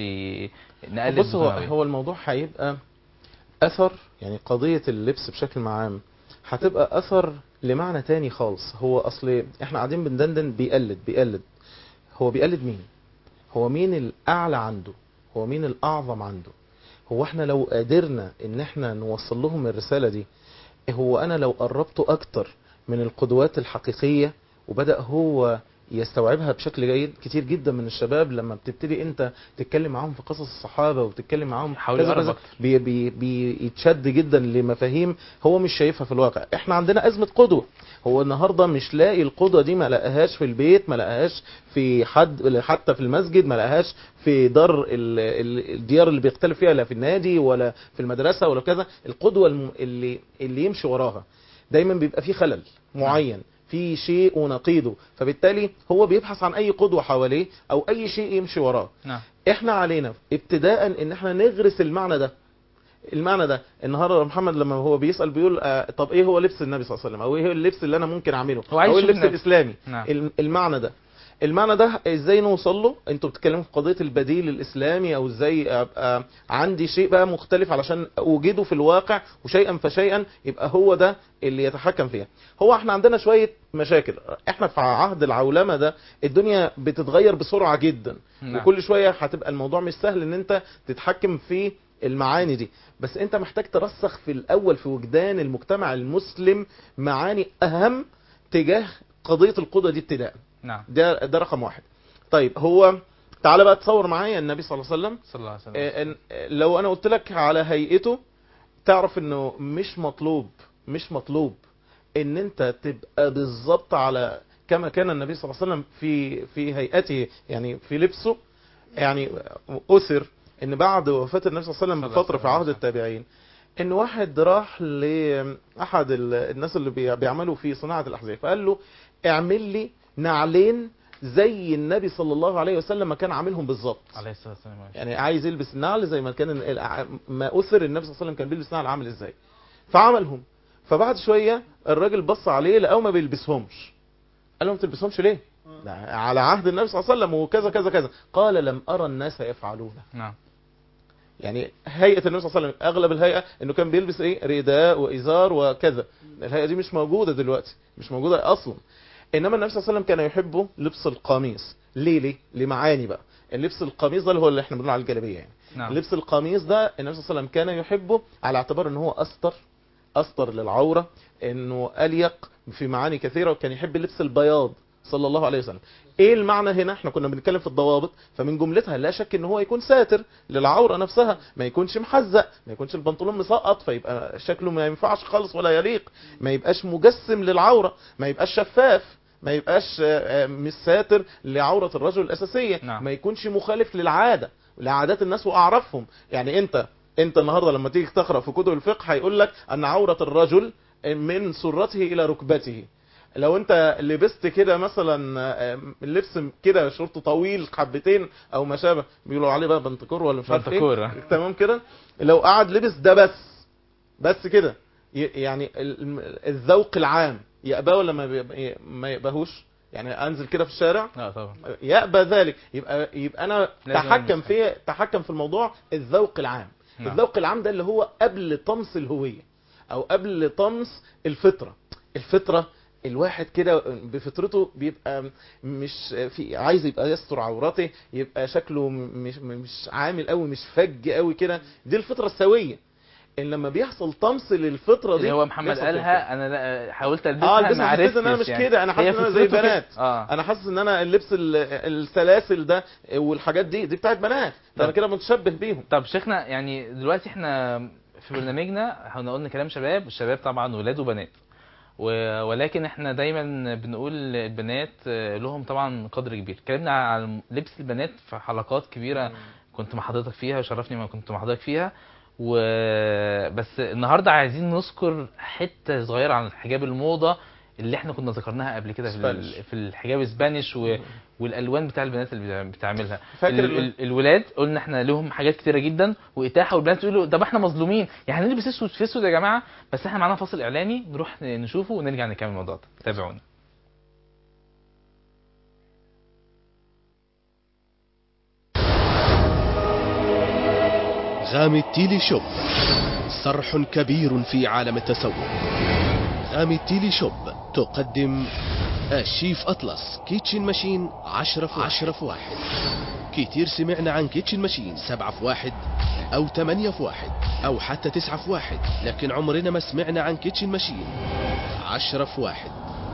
نقلد بص هو بدون هو الموضوع هيبقى اثر يعني قضيه اللبس بشكل عام هتبقى اثر لمعنى تاني خالص هو اصل احنا قاعدين بندندن بيقلد بيقلد هو بيقلد مين هو مين الاعلى عنده هو مين الاعظم عنده هو احنا لو قدرنا ان احنا نوصل لهم الرساله دي هو انا لو قربته اكتر من القدوات الحقيقيه وبدا هو يستوعبها بشكل جيد كتير جدا من الشباب لما بتبتدي انت تتكلم معاهم في قصص الصحابه وتتكلم معاهم يحاول كذا يقرب كذا أكتر. بي بي بيتشد جدا لمفاهيم هو مش شايفها في الواقع احنا عندنا ازمه قدوه هو النهارده مش لاقي القدوه دي ما لقاهاش في البيت ما لقاهاش في حد حتى في المسجد ما لقاهاش في دار ال- ال- الديار اللي بيختلف فيها لا في النادي ولا في المدرسه ولا كذا القدوه الم- اللي اللي يمشي وراها دايما بيبقى في خلل معين في شيء ونقيضه فبالتالي هو بيبحث عن اي قدوه حواليه او اي شيء يمشي وراه نعم احنا علينا ابتداء ان احنا نغرس المعنى ده المعنى ده النهارده محمد لما هو بيسال بيقول آه طب ايه هو لبس النبي صلى الله عليه وسلم او ايه هو اللبس اللي انا ممكن اعمله هو عايز او إيه يشوف اللبس النبي. الاسلامي نعم. الم- المعنى ده المعنى ده ازاي نوصل له انتوا بتتكلموا في قضيه البديل الاسلامي او ازاي ابقى عندي شيء بقى مختلف علشان اوجده في الواقع وشيئا فشيئا يبقى هو ده اللي يتحكم فيها هو احنا عندنا شويه مشاكل احنا في عهد العولمه ده الدنيا بتتغير بسرعه جدا نعم. وكل شويه هتبقى الموضوع مش سهل ان انت تتحكم في المعاني دي بس انت محتاج ترسخ في الاول في وجدان المجتمع المسلم معاني اهم تجاه قضيه القدوه دي ابتداء نعم ده ده رقم واحد طيب هو تعالى بقى تصور معايا النبي صلى الله عليه وسلم صلى الله عليه وسلم آه، إن- آه، لو انا قلت لك على هيئته تعرف انه مش مطلوب مش مطلوب ان انت تبقى بالظبط على كما كان النبي صلى الله عليه وسلم في في هيئته يعني في لبسه يعني اثر ان بعد وفاه النبي صلى الله عليه وسلم بفتره في عهد التابعين ان واحد راح لاحد ال- الناس اللي بي- بيعملوا في صناعه الاحذيه فقال له اعمل لي نعلين زي النبي صلى الله عليه وسلم ما كان عاملهم بالظبط عليه الصلاه والسلام يعني عايز يلبس النعل زي ما كان ال- الع- ما اثر النبي صلى الله عليه وسلم كان بيلبس نعل عامل ازاي فعملهم فبعد شويه الراجل بص عليه لقاه ما بيلبسهمش قال له ما تلبسهمش ليه ده على عهد النبي صلى الله عليه وسلم وكذا كذا كذا قال لم ارى الناس يفعلونه نعم يعني هيئه النبي صلى الله عليه وسلم اغلب الهيئه انه كان بيلبس ايه رداء وازار وكذا الهيئه دي مش موجوده دلوقتي مش موجوده اصلا انما النبي صلى الله عليه وسلم كان يحب لبس القميص ليه ليه لمعاني بقى اللبس القميص ده اللي هو اللي احنا بنقول على الجلابيه يعني نعم لبس القميص ده النبي صلى الله عليه وسلم كان يحبه على اعتبار ان هو استر استر للعوره انه اليق في معاني كثيره وكان يحب لبس البياض صلى الله عليه وسلم ايه المعنى هنا احنا كنا بنتكلم في الضوابط فمن جملتها لا شك ان هو يكون ساتر للعوره نفسها ما يكونش محزق ما يكونش البنطلون مسقط فيبقى شكله ما ينفعش خالص ولا يليق ما يبقاش مجسم للعوره ما يبقاش شفاف ما يبقاش آه، آه، مش ساتر لعوره الرجل الاساسيه نعم. ما يكونش مخالف للعاده لعادات الناس واعرافهم يعني انت انت النهارده لما تيجي تقرا في كتب الفقه هيقول لك ان عوره الرجل من سرته الى ركبته لو انت لبست كده مثلا آه، اللبس كده شورت طويل حبتين او ما شابه بيقولوا عليه بقى بنتكور ولا مش عارف بنتكور. ايه تمام كده لو قعد لبس ده بس بس كده ي- يعني ال- الذوق العام يقباه ولا ما بيبقى- ما يقباهوش يعني انزل كده في الشارع لا طبعا يأبى ذلك يبقى يبقى انا لازم تحكم ألبس في تحكم في الموضوع الذوق العام نعم. الذوق العام ده اللي هو قبل طمس الهوية او قبل طمس الفطرة الفطرة الواحد كده بفطرته بيبقى مش في عايز يبقى يستر عورته يبقى شكله مش مش عامل قوي مش فج قوي كده دي الفطرة السوية ان لما بيحصل طمس للفطرة دي اللي هو محمد بيحصل قالها انا لا حاولت البسها اه ما البسها حسيت ان انا عرفتش مش يعني. كده انا حاسس هي ان انا زي فطرته كده. بنات اه انا حاسس ان انا اللبس ال- السلاسل ده والحاجات دي دي بتاعت بنات ده انا طب. كده متشبه بيهم طب شيخنا يعني دلوقتي احنا في برنامجنا احنا قلنا كلام شباب الشباب طبعا ولاد وبنات و- ولكن احنا دايما بنقول البنات آه، لهم طبعا قدر كبير اتكلمنا على لبس البنات في حلقات كبيره كنت مع حضرتك فيها وشرفني ما كنت مع حضرتك فيها وبس النهارده عايزين نذكر حته صغيره عن حجاب الموضه اللي احنا كنا ذكرناها قبل كده في, سبانيش. ال- في الحجاب الاسبانيش و... والالوان بتاع البنات اللي بتعملها فاكر ال... ال- ال... الولاد قلنا احنا لهم حاجات كتيره جدا واتاحه والبنات يقولوا طب احنا مظلومين يعني نلبس اسود في اسود يا جماعه بس احنا معانا فاصل اعلاني نروح نشوفه ونرجع نكمل الموضوع ده تابعونا غامي التيلي شوب صرح كبير في عالم التسوق غامي التيلي شوب تقدم الشيف أطلس كيتشن ماشين عشرة في عشرة في واحد كتير سمعنا عن كيتشن ماشين سبعة في واحد أو تمانية في واحد أو حتى تسعة في واحد لكن عمرنا ما سمعنا عن كيتشن ماشين عشرة في واحد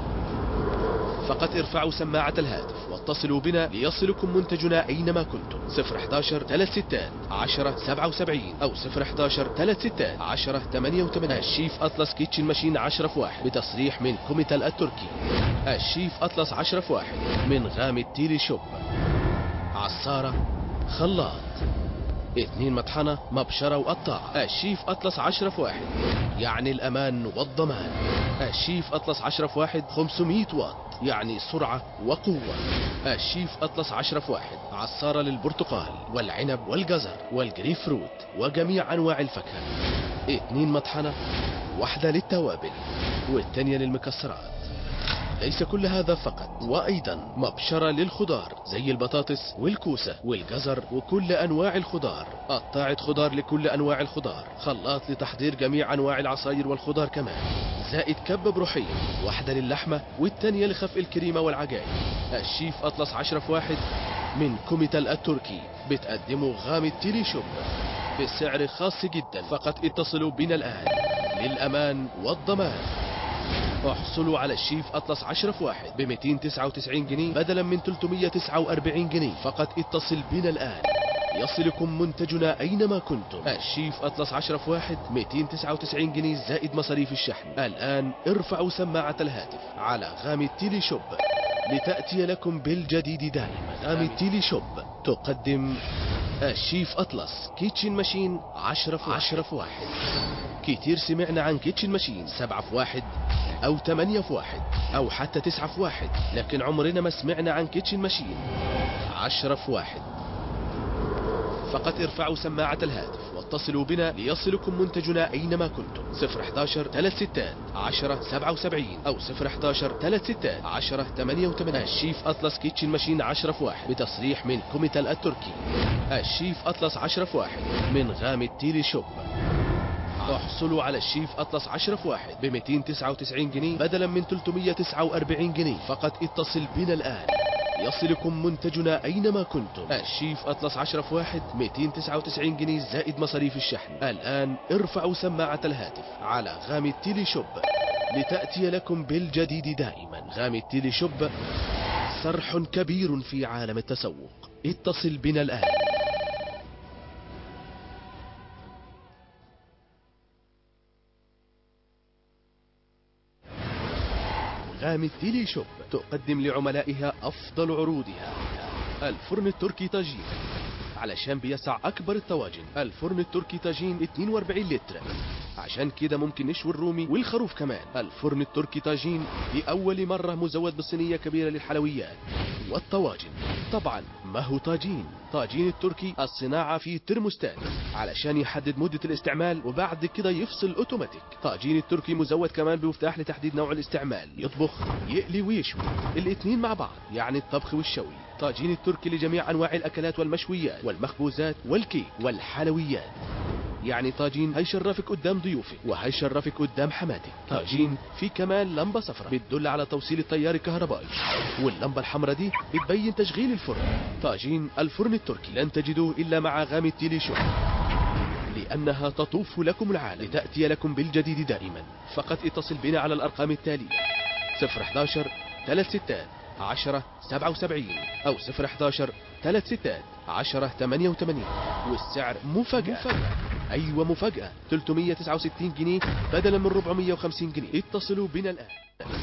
فقط ارفعوا سماعة الهاتف واتصلوا بنا ليصلكم منتجنا أينما كنتم 011 3 ستات 10 77 أو 011 3 ستات 10 88 الشيف أطلس كيتشن ماشين 10 في واحد بتصريح من كوميتال التركي الشيف أطلس 10 في واحد من غام التيلي شوب عصارة خلاط اثنين مطحنة مبشرة وقطاعة الشيف أطلس عشرة في واحد يعني الأمان والضمان الشيف أطلس عشرة في واحد 500 واط يعني سرعة وقوة الشيف أطلس عشرة في واحد عصارة للبرتقال والعنب والجزر والجريف فروت وجميع أنواع الفاكهة اثنين مطحنة واحدة للتوابل والتانية للمكسرات ليس كل هذا فقط وأيضا مبشرة للخضار زي البطاطس والكوسة والجزر وكل أنواع الخضار قطاعة خضار لكل أنواع الخضار خلاط لتحضير جميع أنواع العصاير والخضار كمان زائد كبة بروحية واحدة للحمة والتانية لخفق الكريمة والعجائن الشيف أطلس عشرة في واحد من كوميتال التركي بتقدمه غام التيلي شوب بسعر خاص جدا فقط اتصلوا بنا الآن للأمان والضمان احصلوا على الشيف اطلس 10 في واحد ب 299 جنيه بدلا من 349 جنيه فقط اتصل بنا الان يصلكم منتجنا اينما كنتم الشيف اطلس 10 في واحد 299 جنيه زائد مصاريف الشحن الان ارفعوا سماعة الهاتف على غام التيلي شوب لتأتي لكم بالجديد دائما غام التيلي شوب تقدم الشيف اطلس كيتشن ماشين 10 في 10 في واحد كتير سمعنا عن كيتشن ماشين سبعة في واحد أو تمانية في واحد أو حتى تسعة في واحد لكن عمرنا ما سمعنا عن كيتشن ماشين عشرة في واحد فقط ارفعوا سماعة الهاتف واتصلوا بنا ليصلكم منتجنا أينما كنتم 011 3 ستات 10 77 أو 011 3 ستات 10 88 الشيف أطلس كيتشن ماشين 10 في واحد بتصريح من كوميتال التركي الشيف أطلس 10 في واحد من غام التيلي شوب احصلوا على الشيف اطلس 10 في واحد ب 299 جنيه بدلا من 349 جنيه فقط اتصل بنا الان يصلكم منتجنا أينما كنتم الشيف أطلس 10 في واحد 299 جنيه زائد مصاريف الشحن الآن ارفعوا سماعة الهاتف على غام التيلي شوب لتأتي لكم بالجديد دائما غام التيلي شوب صرح كبير في عالم التسوق اتصل بنا الآن غام التيلي شوب تقدم لعملائها أفضل عروضها الفرن التركي طاجين علشان بيسع أكبر الطواجن الفرن التركي طاجين 42 لتر عشان كده ممكن نشوي الرومي والخروف كمان الفرن التركي طاجين لأول مرة مزود بصينية كبيرة للحلويات والطواجن طبعا ما هو طاجين طاجين التركي الصناعة فيه ترموستات علشان يحدد مدة الاستعمال وبعد كده يفصل اوتوماتيك طاجين التركي مزود كمان بمفتاح لتحديد نوع الاستعمال يطبخ يقلي ويشوي الاتنين مع بعض يعني الطبخ والشوي طاجين التركي لجميع انواع الاكلات والمشويات والمخبوزات والكيك والحلويات يعني طاجين هيشرفك قدام ضيوفك وهيشرفك قدام حماتك طاجين في كمان لمبة صفراء بتدل على توصيل التيار الكهربائي واللمبة الحمراء دي بتبين تشغيل الفرن طاجين الفرن التركي لن تجدوه إلا مع غام التيلي شو لأنها تطوف لكم العالم لتأتي لكم بالجديد دائما فقط اتصل بنا على الأرقام التالية 011 3 ستات 10 77 أو 011 3 ستات 10 88 والسعر مفاجأة, مفاجأة. أيوة مفاجأة 369 جنيه بدلا من 450 جنيه اتصلوا بنا الآن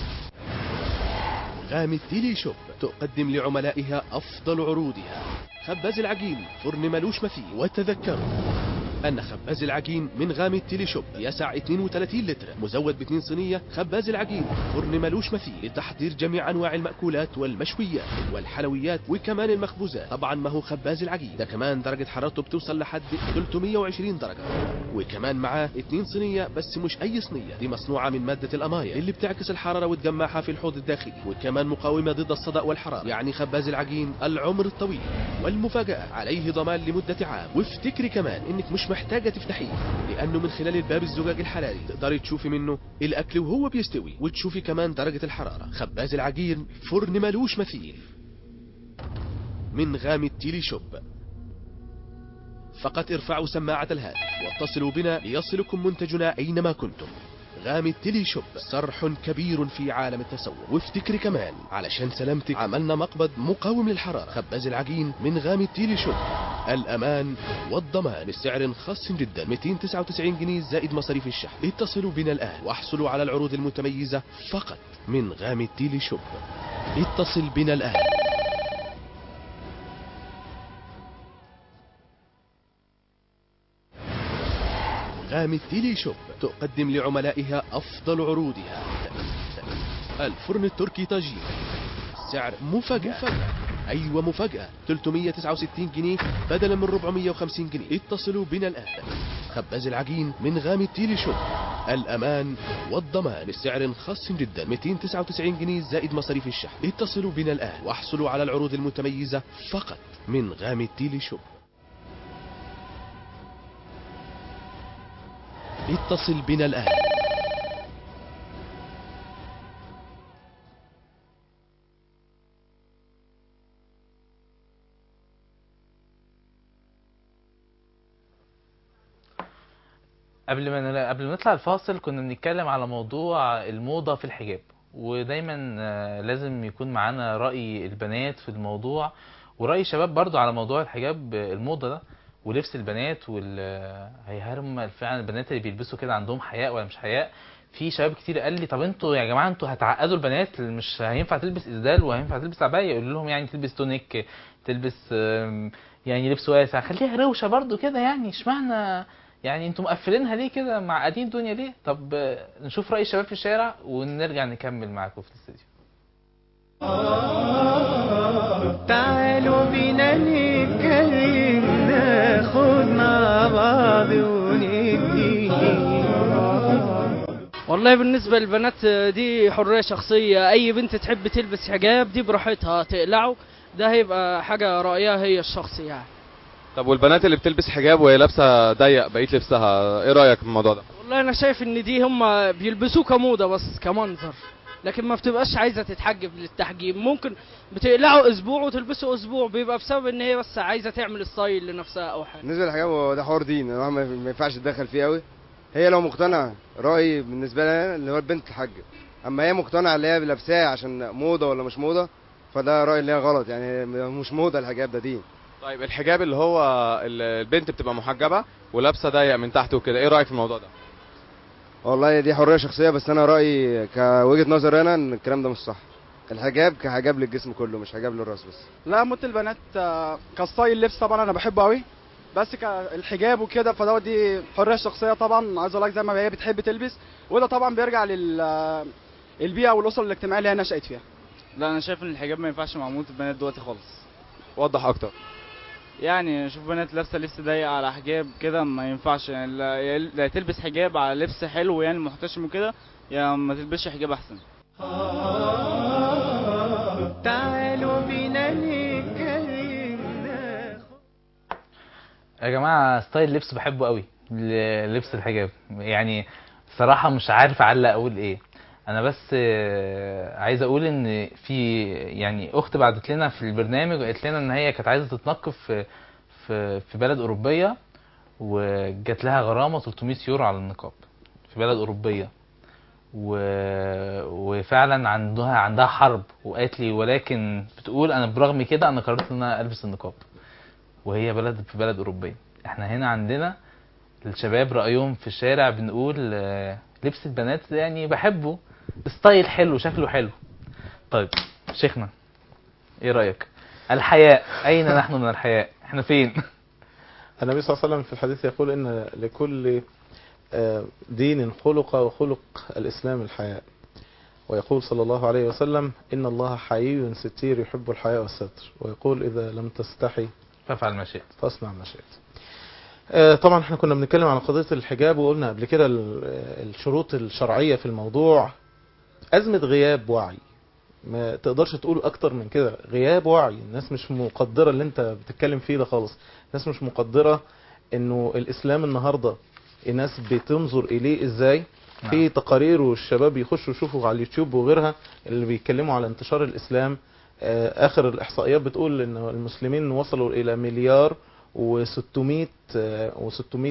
غام التيلي شوب تقدم لعملائها أفضل عروضها خباز العجين فرن ملوش مثيل وتذكروا أن خباز العجين من غام التيلي شوب يسع 32 لتر مزود باثنين صينية خباز العجين فرن ملوش مثيل لتحضير جميع أنواع المأكولات والمشويات والحلويات وكمان المخبوزات طبعا ما هو خباز العجين ده كمان درجة حرارته بتوصل لحد 320 درجة وكمان معاه اتنين صينية بس مش أي صينية دي مصنوعة من مادة الأماية اللي بتعكس الحرارة وتجمعها في الحوض الداخلي وكمان مقاومة ضد الصدأ والحرارة يعني خباز العجين العمر الطويل والمفاجأة عليه ضمان لمدة عام وافتكري كمان انك مش محتاجة تفتحيه لأنه من خلال الباب الزجاج الحراري تقدري تشوفي منه الأكل وهو بيستوي وتشوفي كمان درجة الحرارة خباز العجين فرن ملوش مثيل من غام التيلي شوب فقط ارفعوا سماعة الهاتف واتصلوا بنا ليصلكم منتجنا أينما كنتم غام التيلي شوب صرح كبير في عالم التسوق وافتكري كمان علشان سلامتك عملنا مقبض مقاوم للحرارة خباز العجين من غام التيلي شوب الأمان والضمان بسعر خاص جدا 299 جنيه زائد مصاريف الشحن اتصلوا بنا الآن واحصلوا على العروض المتميزة فقط من غام التيلي شوب اتصل بنا الآن غام التيلي شوب تقدم لعملائها أفضل عروضها الفرن التركي طاجين سعر مفاجأة, مفاجأة. أيوة مفاجأة 369 جنيه بدلا من 450 جنيه اتصلوا بنا الآن خباز العجين من غام التيلي شوب الأمان والضمان بسعر خاص جدا 299 جنيه زائد مصاريف الشحن اتصلوا بنا الآن واحصلوا على العروض المتميزة فقط من غام التيلي شوب اتصل بنا الآن قبل ما نلا- قبل ما نطلع الفاصل كنا بنتكلم على موضوع الموضة في الحجاب ودايما آه، لازم يكون معانا رأي البنات في الموضوع ورأي الشباب برضو على موضوع الحجاب آه، الموضة ده ولبس البنات وال آه، هيهرم فعلا البنات اللي بيلبسوا كده عندهم حياء ولا مش حياء في شباب كتير قال لي طب انتوا يا جماعه انتوا هتعقدوا البنات مش هينفع تلبس اسدال وهينفع تلبس عبايه يقول لهم يعني تلبس تونيك تلبس آم، يعني لبس واسع خليها روشه برضو كده يعني اشمعنى يعني انتوا مقفلينها ليه كده معقدين الدنيا ليه طب آه، نشوف رأي الشباب في الشارع ونرجع نكمل معاكم في الاستديو تعالوا بينا نتكلم ناخد مع بعض وندي والله بالنسبة للبنات دي حرية شخصية أي بنت تحب تلبس حجاب دي براحتها تقلعه ده هيبقى حاجة رأيها هي الشخصي يعني طب والبنات اللي بتلبس حجاب وهي لابسه ضيق بقيه لبسها ايه رايك في الموضوع ده والله أنا شايف إن دي هم بيلبسوه كموضة بس كمنظر لكن ما بتبقاش عايزه تتحجب للتحجيب ممكن بتقلعه اسبوع وتلبسه اسبوع بيبقى بسبب ان هي بس عايزه تعمل ستايل لنفسها او حاجه بالنسبه للحجاب هو ده حوار دين الواحد ما ما ينفعش يتدخل فيه قوي هي لو مقتنعه رايي بالنسبه لها اللي هو البنت تحجب اما هي مقتنعه اللي هي لابساه عشان موضه ولا مش موضه فده رايي اللي هي غلط يعني مش موضه الحجاب ده دين طيب الحجاب اللي هو ال- البنت بتبقى محجبه ولابسه ضيق من تحت وكده ايه رايك في الموضوع ده والله دي حريه شخصيه بس انا رايي كوجهه نظر انا ان الكلام ده مش صح الحجاب كحجاب للجسم كله مش حجاب للراس بس لا موت البنات آه، كستايل لبس طبعا انا بحبه قوي بس كالحجاب وكده فدوت دي حريه شخصيه طبعا عايز اقول لك زي ما هي بتحب تلبس وده طبعا بيرجع لل آه، البيئه والاسره الاجتماعيه اللي هي نشات فيها لا انا شايف ان الحجاب ما ينفعش مع موت البنات دلوقتي خالص وضح اكتر يعني اشوف بنات لابسه لبس ضيق على حجاب كده ما ينفعش يعني لا يا- لا تلبس حجاب على لبس حلو يعني محتشم وكده يا ما تلبسش حجاب احسن تعالوا بينا نتكلم يا جماعه ستايل لبس بحبه قوي ل- لبس الحجاب يعني صراحه مش عارف اعلق اقول ايه انا بس آه، عايز اقول ان في يعني اخت بعتت لنا في البرنامج وقالت لنا ان هي كانت عايزه تتنقب في في في بلد اوروبيه وجات لها غرامه 300 يورو على النقاب في بلد اوروبيه و... وفعلا عندها عندها حرب وقالت لي ولكن بتقول انا برغم كده انا قررت ان انا البس النقاب وهي بلد في بلد اوروبيه احنا هنا عندنا الشباب رايهم في الشارع بنقول آه، لبس البنات يعني بحبه ستايل حلو شكله حلو طيب شيخنا ايه رايك الحياء اين نحن من الحياء احنا فين النبي صلى الله عليه وسلم في الحديث يقول ان لكل آه، دين خلق وخلق الاسلام الحياء ويقول صلى الله عليه وسلم ان الله حيي ستير يحب الحياء والستر ويقول اذا لم تستحي فافعل ما شئت فاصنع ما شئت آه، طبعا احنا كنا بنتكلم عن قضية الحجاب وقلنا قبل كده ال- الشروط الشرعية في الموضوع أزمة غياب وعي ما تقدرش تقول أكتر من كده غياب وعي الناس مش مقدرة اللي انت بتتكلم فيه ده خالص الناس مش مقدرة انه الإسلام النهاردة الناس بتنظر إليه إزاي في تقارير والشباب يخشوا يشوفوا على اليوتيوب وغيرها اللي بيتكلموا على انتشار الإسلام آه، آخر الإحصائيات بتقول إن المسلمين وصلوا إلى مليار و600 و600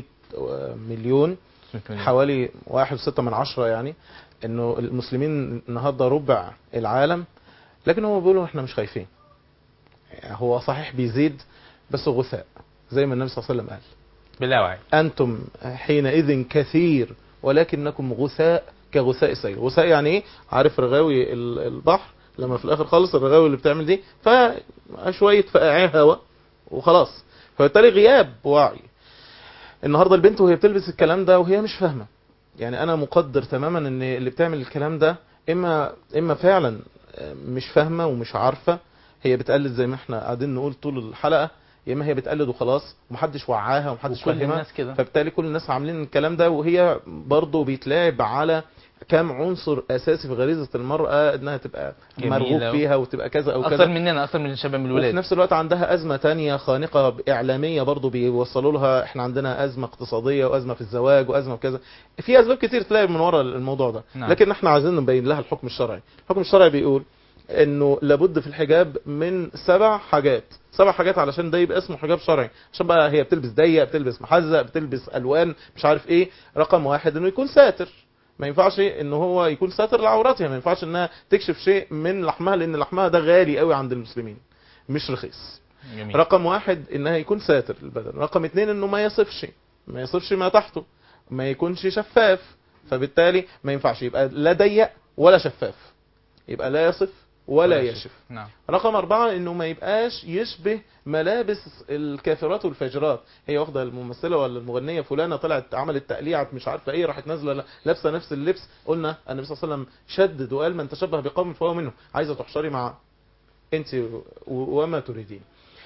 مليون حوالي واحد وستة من عشرة يعني انه المسلمين النهاردة ربع العالم لكن هم بيقولوا احنا مش خايفين يعني هو صحيح بيزيد بس غثاء زي ما النبي صلى الله عليه وسلم قال بلا وعي انتم حينئذ كثير ولكنكم غثاء كغثاء السيل غثاء يعني ايه عارف رغاوي ال- البحر لما في الاخر خالص الرغاوي اللي بتعمل دي فشوية فقاعي هوا وخلاص فبالتالي غياب وعي النهارده البنت وهي بتلبس الكلام ده وهي مش فاهمه يعني انا مقدر تماما ان اللي بتعمل الكلام ده اما اما فعلا مش فاهمه ومش عارفه هي بتقلد زي ما احنا قاعدين نقول طول الحلقه يا اما هي بتقلد وخلاص ومحدش وعاها ومحدش وكل فاهمها الناس كده. فبالتالي كل الناس عاملين الكلام ده وهي برضه بيتلعب على كام عنصر اساسي في غريزه المراه انها تبقى جميلة مرغوب و- فيها وتبقى كذا او كذا اكتر مننا اكتر من الشباب من وفي الولاد نفس الوقت عندها أزمة تانية خانقة إعلامية برضو بيوصلوا لها إحنا عندنا أزمة اقتصادية وأزمة في الزواج وأزمة في كذا في أسباب كتير تلاقي من وراء الموضوع ده نعم. لكن إحنا عايزين نبين لها الحكم الشرعي الحكم الشرعي بيقول إنه لابد في الحجاب من سبع حاجات سبع حاجات علشان ده يبقى اسمه حجاب شرعي عشان بقى هي بتلبس ضيق بتلبس محزق بتلبس ألوان مش عارف إيه رقم واحد إنه يكون ساتر ما ينفعش ان هو يكون ساتر لعوراتها ما ينفعش انها تكشف شيء من لحمها لان لحمها ده غالي قوي عند المسلمين مش رخيص جميل. رقم واحد انها يكون ساتر البدن رقم اتنين انه ما يصفش ما يصفش ما تحته ما يكونش شفاف فبالتالي ما ينفعش يبقى لا ضيق ولا شفاف يبقى لا يصف ولا يشف نعم رقم أربعة إنه ما يبقاش يشبه ملابس الكافرات والفاجرات هي واخدة الممثلة ولا المغنية فلانة طلعت عملت تقليعة مش عارفة إيه راحت نازلة لابسة نفس اللبس قلنا النبي صلى الله عليه وسلم شدد وقال من تشبه بقوم فهو منه عايزة تحشري مع أنت و- وما تريدين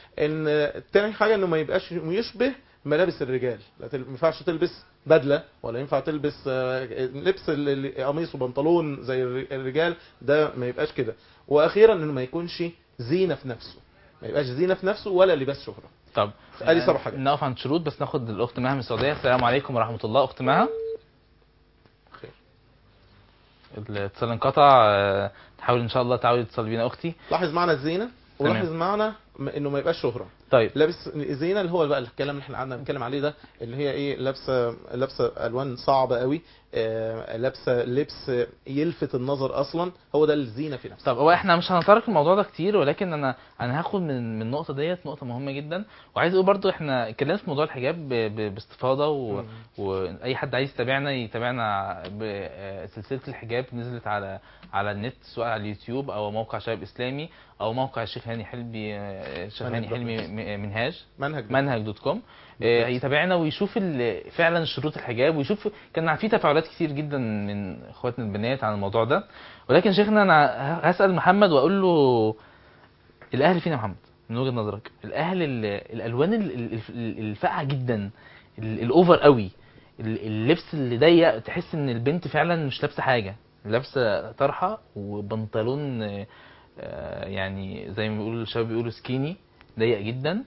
ان تاني حاجة انه ما يبقاش يشبه ملابس الرجال لا تل- ما ينفعش تلبس بدلة ولا ينفع تلبس آه، لبس ال- ال- قميص وبنطلون زي الر- الرجال ده ما يبقاش كده واخيرا انه ما يكونش زينة في نفسه ما يبقاش زينة في نفسه ولا لباس شهرة طب ادي سبع حاجات نقف عند شروط بس ناخد الاخت مها من السعوديه السلام عليكم ورحمه الله اخت مها الاتصال انقطع آه، تحاول ان شاء الله تعاودي تتصل بينا اختي لاحظ معنى الزينه تمام. ولاحظ معنى م- انه ما يبقاش شهره طيب لابس الزينه اللي هو بقى الكلام اللي احنا قعدنا نتكلم عليه ده اللي هي ايه لابسه لابسه الوان صعبه قوي آه، لابسه لبس يلفت النظر اصلا هو ده الزينه في نفسه طب هو احنا مش هنتطرق الموضوع ده كتير ولكن انا انا هاخد من من النقطه ديت نقطه مهمه جدا وعايز اقول برضو احنا اتكلمنا في موضوع الحجاب ب- ب- باستفاضه و... واي حد عايز يتابعنا يتابعنا بسلسله الحجاب نزلت على على النت سواء على اليوتيوب او موقع شباب اسلامي او موقع الشيخ هاني حلمي آه، الشيخ منهج هاني دوت حلمي م- منهاج منهج دوت منهج دوت كوم آه، يتابعنا ويشوف ال- فعلا شروط الحجاب ويشوف كان في تفاعلات كتير جدا من اخواتنا البنات عن الموضوع ده ولكن شيخنا انا ه- هسال محمد واقول له الاهل فين يا محمد من وجهه نظرك الاهل ال- الالوان ال- ال- ال- الفاقعه جدا ال- الاوفر قوي ال- اللبس اللي ضيق تحس ان البنت فعلا مش لابسه حاجه لابسه طرحه وبنطلون آه، آه، يعني زي ما بيقولوا الشباب بيقولوا سكيني ضيق جدا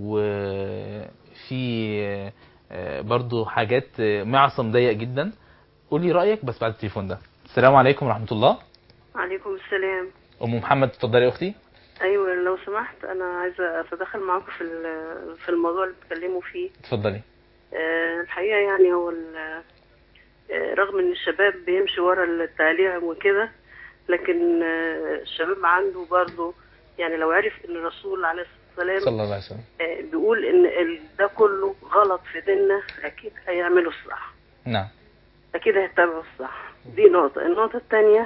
وفي آه، برضو حاجات آه، معصم ضيق جدا قولي رايك بس بعد التليفون ده السلام عليكم ورحمه الله عليكم السلام ام محمد اتفضلي يا اختي ايوه لو سمحت انا عايزه اتدخل معاكم في ال- في الموضوع اللي بتتكلموا فيه اتفضلي آه، الحقيقه يعني هو ال- آه، رغم ان الشباب بيمشي ورا التعليم وكده لكن آه، الشباب عنده برضه يعني لو عرف ان الرسول عليه الصلاه والسلام صلى الله عليه وسلم آه، بيقول ان ال- ده كله غلط في ديننا اكيد هيعملوا الصح نعم اكيد هيتبعوا الصح دي نقطة النقطة الثانية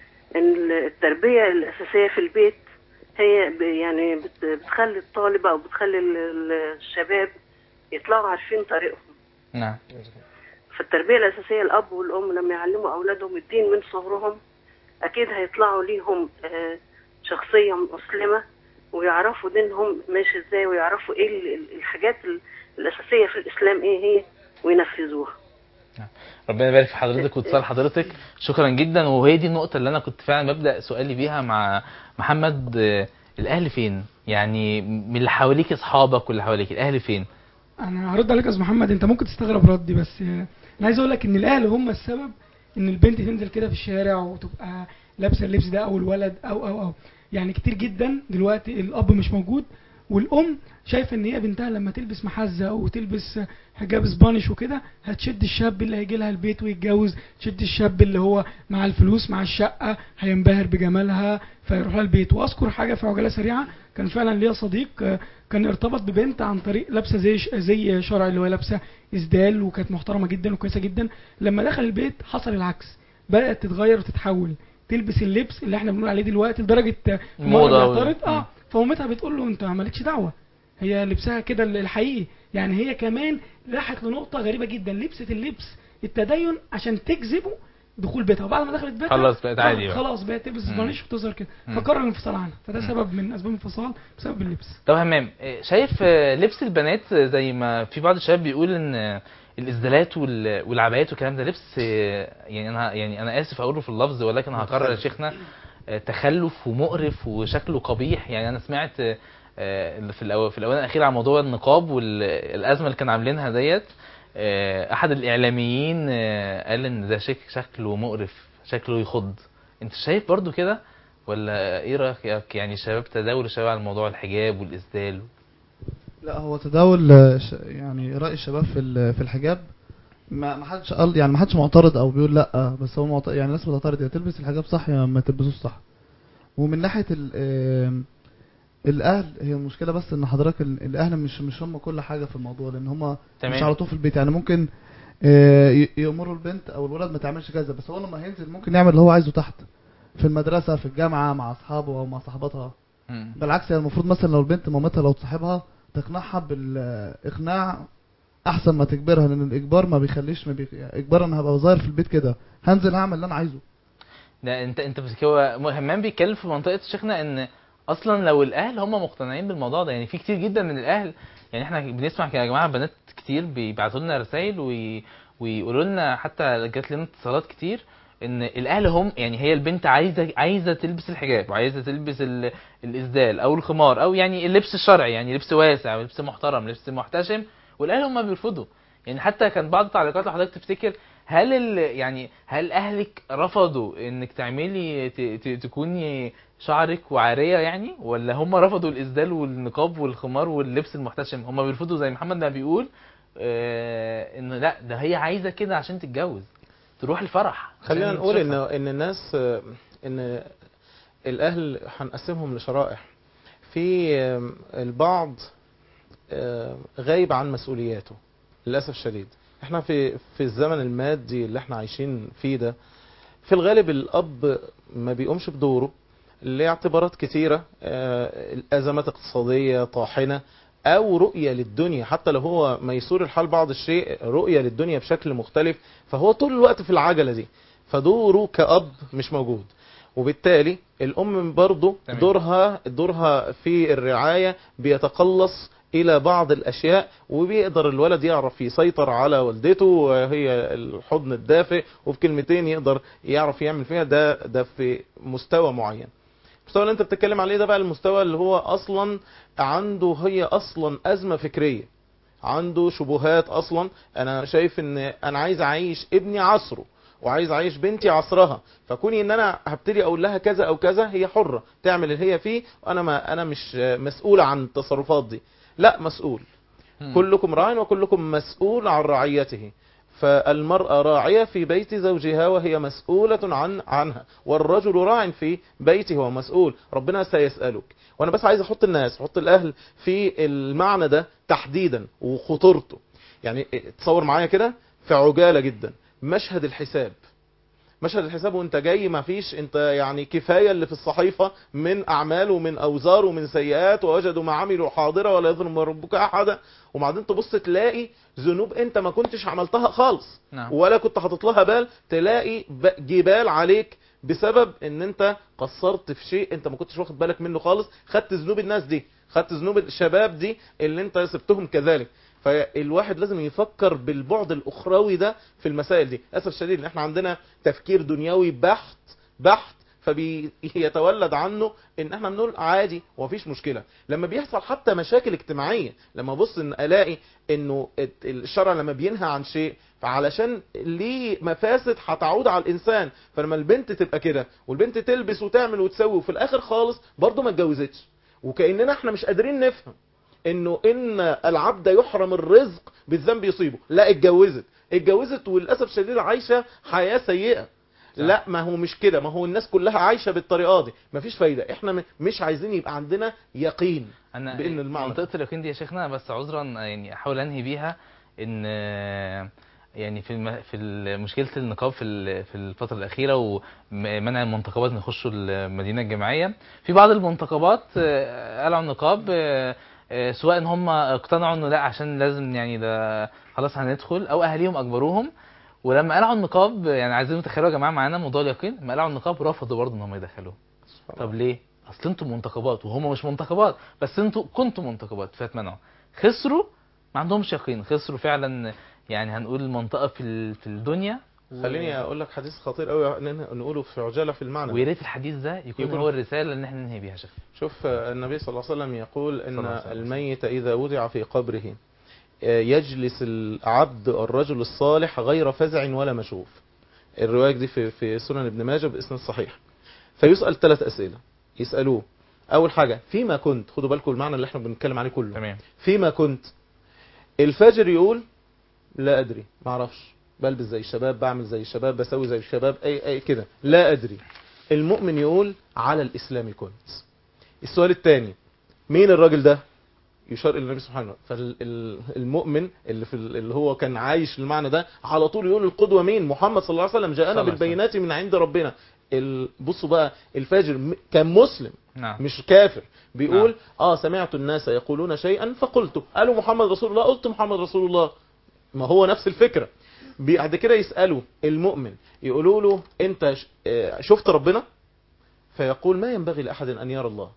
ان التربية الاساسية في البيت هي ب- يعني بت- بتخلي الطالب او بتخلي ال- ال- الشباب يطلعوا عارفين طريقهم نعم فالتربية الاساسية الاب والام لما يعلموا اولادهم الدين من صغرهم اكيد هيطلعوا ليهم آه، شخصية مسلمة ويعرفوا دينهم ماشي ازاي ويعرفوا ايه ال- ال- الحاجات ال- الاساسية في الاسلام ايه هي وينفذوها ربنا يبارك في حضرتك واتصال حضرتك شكرا جدا وهي دي النقطة اللي أنا كنت فعلا ببدأ سؤالي بيها مع محمد آه، الأهل فين؟ يعني من اللي حواليك أصحابك واللي حواليك الأهل فين؟ انا هرد عليك يا استاذ محمد انت ممكن تستغرب ردي بس آه، انا عايز اقول لك ان الاهل هم السبب ان البنت تنزل كده في الشارع وتبقى لابسه اللبس ده او الولد او او او يعني كتير جدا دلوقتي الاب مش موجود والام شايفه ان هي بنتها لما تلبس محزه او تلبس حجاب اسبانيش وكده هتشد الشاب اللي هيجي لها البيت ويتجوز تشد الشاب اللي هو مع الفلوس مع الشقه هينبهر بجمالها فيروح لها البيت واذكر حاجه في عجاله سريعه كان فعلا ليا صديق آه، كان ارتبط ببنت عن طريق لابسه زي زي شرع اللي هو لابسه اسدال وكانت محترمه جدا وكويسه جدا لما دخل البيت حصل العكس بدات تتغير وتتحول تلبس اللبس اللي احنا بنقول عليه دلوقتي لدرجه آه، في مرة موضة و- بيعترض اه فمامتها بتقول له انت مالكش دعوه هي لبسها كده الحقيقي يعني هي كمان راحت لنقطه غريبه جدا لبست اللبس التدين عشان تجذبه دخول بيتها وبعد ما دخلت بيتها خلاص بقت عادي بقى. خلاص بقت تلبس مم. اسبانيش وتظهر كده مم. فقرر الانفصال عنها فده سبب من اسباب الانفصال بسبب اللبس طب همام آه، شايف آه، لبس البنات آه، زي ما في بعض الشباب بيقول ان آه، الاسدالات وال- والعبايات والكلام ده لبس آه، يعني انا يعني انا اسف اقوله في اللفظ ولكن هكرر يا شيخنا آه، تخلف ومقرف وشكله قبيح يعني انا سمعت آه، آه، في الأو- في الاونه الاخيره عن موضوع النقاب والازمه اللي كانوا عاملينها ديت آه، احد الاعلاميين آه، قال ان ده شك شكله مقرف شكله يخض انت شايف برضو كده ولا ايه رايك يعني الشباب تداول الشباب على موضوع الحجاب والاسدال لا هو تداول آه، ش- يعني رأي الشباب في ال- في الحجاب ما ما حدش قال يعني ما حدش معترض او بيقول لا بس هو معترض يعني الناس بتعترض يا تلبس الحجاب صح يا ما تلبسوش صح ومن ناحيه ال آم، الاهل هي المشكله بس ان حضرتك ال- الاهل مش مش هم كل حاجه في الموضوع لان هم تمام. مش على طول في البيت يعني ممكن آه، ي- يأمروا البنت او الولد ما تعملش كذا بس هو لما هينزل ممكن يعمل اللي هو عايزه تحت في المدرسه في الجامعه مع اصحابه او مع صاحباتها مم. بالعكس هي المفروض مثلا لو البنت مامتها لو تصاحبها تقنعها بالاقناع احسن ما تجبرها لان الاجبار ما بيخليش ما بي... اجبار انا هبقى ظاهر في البيت كده هنزل هعمل اللي انا عايزه ده انت انت بس هو همام بيتكلم في منطقه شيخنا ان اصلا لو الاهل هم مقتنعين بالموضوع ده يعني في كتير جدا من الاهل يعني احنا بنسمع يا جماعه بنات كتير بيبعتوا لنا رسائل وي... ويقولوا لنا حتى جات لنا اتصالات كتير ان الاهل هم يعني هي البنت عايزه عايزه تلبس الحجاب وعايزه تلبس ال... الاسدال او الخمار او يعني اللبس الشرعي يعني لبس واسع لبس محترم لبس محتشم والاهل هم بيرفضوا يعني حتى كان بعض التعليقات لو حضرتك تفتكر هل ال يعني هل اهلك رفضوا انك تعملي ت- ت- تكوني شعرك وعاريه يعني ولا هم رفضوا الاسدال والنقاب والخمار واللبس المحتشم هم بيرفضوا زي محمد ما بيقول آه انه لا ده هي عايزه كده عشان تتجوز تروح الفرح خلينا عشان نقول ان تشوفها. ان الناس آه، ان الاهل هنقسمهم لشرائح في آم، البعض آم، غايب عن مسؤولياته للاسف الشديد احنا في في الزمن المادي اللي احنا عايشين فيه ده في الغالب الاب ما بيقومش بدوره لاعتبارات كتيره آه، الازمات اقتصاديه طاحنه او رؤيه للدنيا حتى لو هو ميسور الحال بعض الشيء رؤيه للدنيا بشكل مختلف فهو طول الوقت في العجله دي فدوره كأب مش موجود وبالتالي الأم برضه تمام. دورها دورها في الرعاية بيتقلص إلى بعض الأشياء وبيقدر الولد يعرف يسيطر على والدته وهي الحضن الدافئ وبكلمتين يقدر يعرف يعمل فيها ده ده في مستوى معين المستوى اللي انت بتتكلم عليه ده بقى المستوى اللي هو اصلا عنده هي اصلا ازمه فكريه عنده شبهات اصلا انا شايف ان انا عايز اعيش ابني عصره وعايز اعيش بنتي عصرها فكوني ان انا هبتدي اقول لها كذا او كذا هي حره تعمل اللي هي فيه وانا ما انا مش مسؤول عن التصرفات دي لا مسؤول كلكم راع وكلكم مسؤول عن رعيته فالمرأة راعية في بيت زوجها وهي مسؤولة عن عنها والرجل راع في بيته ومسؤول ربنا سيسألك وانا بس عايز احط الناس احط الاهل في المعنى ده تحديدا وخطورته يعني تصور معايا كده في عجالة جدا مشهد الحساب مشهد الحساب وانت جاي ما فيش انت يعني كفاية اللي في الصحيفة من اعمال ومن اوزار ومن سيئات ووجدوا ما عملوا حاضرة ولا يظلم ربك احدا وبعدين تبص تلاقي ذنوب انت ما كنتش عملتها خالص نعم. ولا كنت حاطط لها بال تلاقي ب- جبال عليك بسبب ان انت قصرت في شيء انت ما كنتش واخد بالك منه خالص خدت ذنوب الناس دي خدت ذنوب الشباب دي اللي انت سبتهم كذلك فالواحد لازم يفكر بالبعد الاخروي ده في المسائل دي للاسف الشديد ان احنا عندنا تفكير دنيوي بحت بحت فبيتولد عنه ان احنا بنقول عادي ومفيش مشكله لما بيحصل حتى مشاكل اجتماعيه لما ابص ان الاقي انه الت- الشرع لما بينهى عن شيء فعلشان ليه مفاسد هتعود على الانسان فلما البنت تبقى كده والبنت تلبس وتعمل وتسوي وفي الاخر خالص برضه ما اتجوزتش وكاننا احنا مش قادرين نفهم انه ان العبد يحرم الرزق بالذنب يصيبه لا اتجوزت اتجوزت وللاسف الشديد عايشه حياه سيئه لا ما هو مش كده ما هو الناس كلها عايشه بالطريقه دي مفيش فايده احنا م- مش عايزين يبقى عندنا يقين انا بان المعنى منطقه اليقين دي يا شيخنا بس عذرا يعني احاول انهي بيها ان يعني في الم... في ال- مشكله النقاب في ال- في الفتره الاخيره ومنع المنتخبات ان يخشوا المدينه الجامعيه في بعض المنتخبات آه، قلعوا النقاب آه، آه، سواء ان هم اقتنعوا انه لا عشان لازم يعني ده خلاص هندخل او اهاليهم اجبروهم ولما قلعوا النقاب يعني عايزين تتخيلوا يا جماعه معانا موضوع اليقين لما قلعوا النقاب رفضوا برضه ان هم يدخلوه طب ليه اصل انتوا منتخبات وهم مش منتخبات بس انتوا كنتوا منتخبات فاتمنعوا خسروا ما عندهمش يقين خسروا فعلا يعني هنقول المنطقه في ال- في الدنيا و- خليني اقول لك حديث خطير قوي نقوله في عجاله في المعنى ويا ريت الحديث ده يكون, يكون- هو الرساله اللي احنا ننهي بيها يا شيخ شوف آه، النبي صلى الله عليه وسلم يقول ان صلى الله عليه وسلم. الميت اذا وضع في قبره آه، يجلس العبد الرجل الصالح غير فزع ولا مشوف الروايه دي في في سنن ابن ماجه باسناد صحيح فيسال ثلاث اسئله يسالوه اول حاجه فيما كنت خدوا بالكم المعنى اللي احنا بنتكلم عليه كله تمام فيما كنت الفاجر يقول لا ادري ما اعرفش بلبس زي الشباب بعمل زي الشباب بسوي زي الشباب اي اي كده لا ادري المؤمن يقول على الاسلام كنت السؤال الثاني مين الراجل ده يشار الى النبي سبحانه فالمؤمن اللي في ال- اللي هو كان عايش المعنى ده على طول يقول القدوه مين محمد صلى الله عليه وسلم صلى جاءنا الله عليه بالبينات من عند ربنا ال- بصوا بقى الفاجر م- كان مسلم نعم مش كافر بيقول نعم. اه سمعت الناس يقولون شيئا فقلت قالوا محمد رسول الله قلت محمد رسول الله ما هو نفس الفكرة بعد كده يسألوا المؤمن يقولوا له انت ش- آه، شفت ربنا فيقول ما ينبغي لأحد أن يرى الله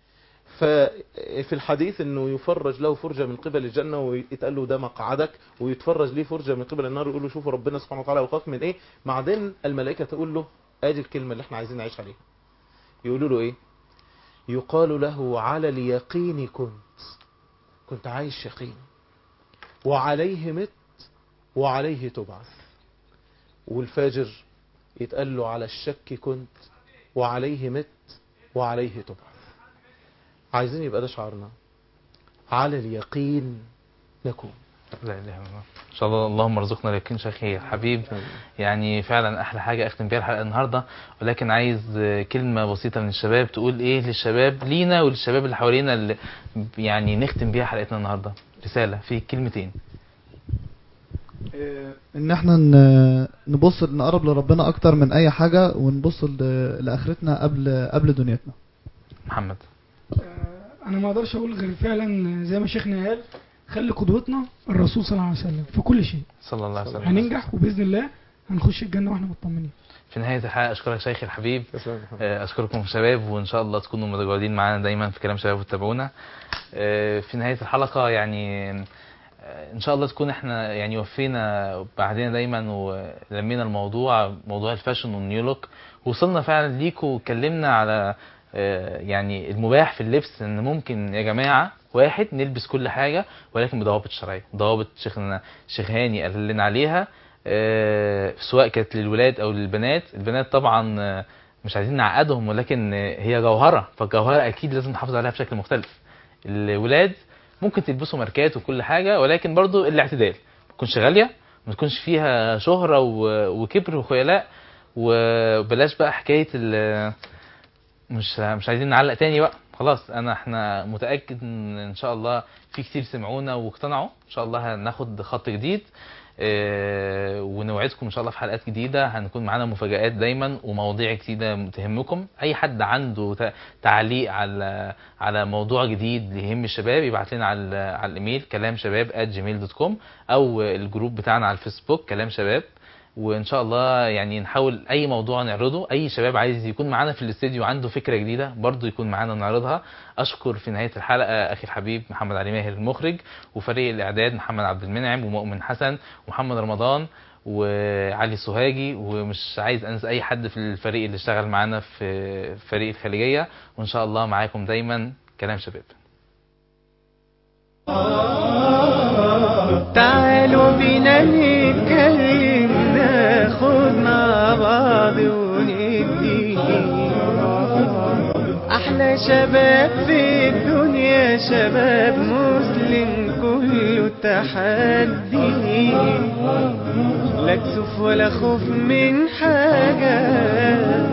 ففي الحديث انه يفرج له فرجة من قبل الجنة ويتقال له ده مقعدك ويتفرج ليه فرجة من قبل النار يقول له شوفوا ربنا سبحانه وتعالى وخاف من ايه بعدين الملائكة تقول له ادي الكلمة اللي احنا عايزين نعيش عليها يقولوا له ايه يقال له على اليقين كنت كنت عايش يقين وعليه مت وعليه تبعث والفاجر يتقال له على الشك كنت وعليه مت وعليه تبعث عايزين يبقى ده شعارنا على اليقين نكون لا اله الا الله ان شاء الله اللهم ارزقنا اليقين شيخي الحبيب يعني فعلا احلى حاجه اختم بيها الحلقه النهارده ولكن عايز كلمه بسيطه من الشباب تقول ايه للشباب لينا وللشباب اللي حوالينا اللي يعني نختم بيها حلقتنا النهارده رساله في كلمتين ان احنا ن- نبص نقرب لربنا اكتر من اي حاجة ونبص ل- لاخرتنا قبل قبل دنيتنا محمد انا ما اقدرش اقول غير فعلا زي ما شيخنا قال خلي قدوتنا الرسول صلى الله عليه وسلم في كل شيء صلى الله عليه وسلم هننجح وباذن الله هنخش الجنه واحنا مطمنين في نهاية الحلقة أشكرك شيخي الحبيب آه، أشكركم شباب وإن شاء الله تكونوا متجاوبين معانا دايما في كلام شباب وتتابعونا آه، في نهاية الحلقة يعني آه، إن شاء الله تكون إحنا يعني وفينا بعدين دايما ولمينا الموضوع موضوع الفاشن والنيو لوك وصلنا فعلا ليكوا واتكلمنا على آه، يعني المباح في اللبس إن ممكن يا جماعة واحد نلبس كل حاجة ولكن بضوابط شرعية ضوابط شيخنا شيخ هاني قال لنا عليها آه، سواء كانت للولاد او للبنات البنات طبعا آه، مش عايزين نعقدهم ولكن آه، هي جوهره فالجوهره اكيد لازم نحافظ عليها بشكل مختلف الولاد ممكن تلبسوا ماركات وكل حاجه ولكن برضو الاعتدال ما تكونش غاليه ما تكونش فيها شهره و- وكبر وخيلاء وبلاش بقى حكايه ال- مش مش عايزين نعلق تاني بقى خلاص انا احنا متاكد ان ان شاء الله في كتير سمعونا واقتنعوا ان شاء الله هناخد خط جديد آه، ونوعدكم ان شاء الله في حلقات جديده هنكون معانا مفاجآت دايما ومواضيع جديده تهمكم اي حد عنده ت- تعليق على على موضوع جديد يهم الشباب يبعت لنا على على الايميل كلام شباب @gmail.com او الجروب بتاعنا على الفيسبوك كلام شباب وان شاء الله يعني نحاول اي موضوع نعرضه اي شباب عايز يكون معانا في الاستديو عنده فكره جديده برضه يكون معانا نعرضها اشكر في نهايه الحلقه اخي الحبيب محمد علي ماهر المخرج وفريق الاعداد محمد عبد المنعم ومؤمن حسن ومحمد رمضان وعلي سوهاجي ومش عايز انسى اي حد في الفريق اللي اشتغل معانا في فريق الخليجيه وان شاء الله معاكم دايما كلام شباب تعالوا بينا نتكلم ناخد مع بعض وندي احلى شباب في الدنيا شباب مسلم كله تحدي لا كسوف ولا خوف من حاجة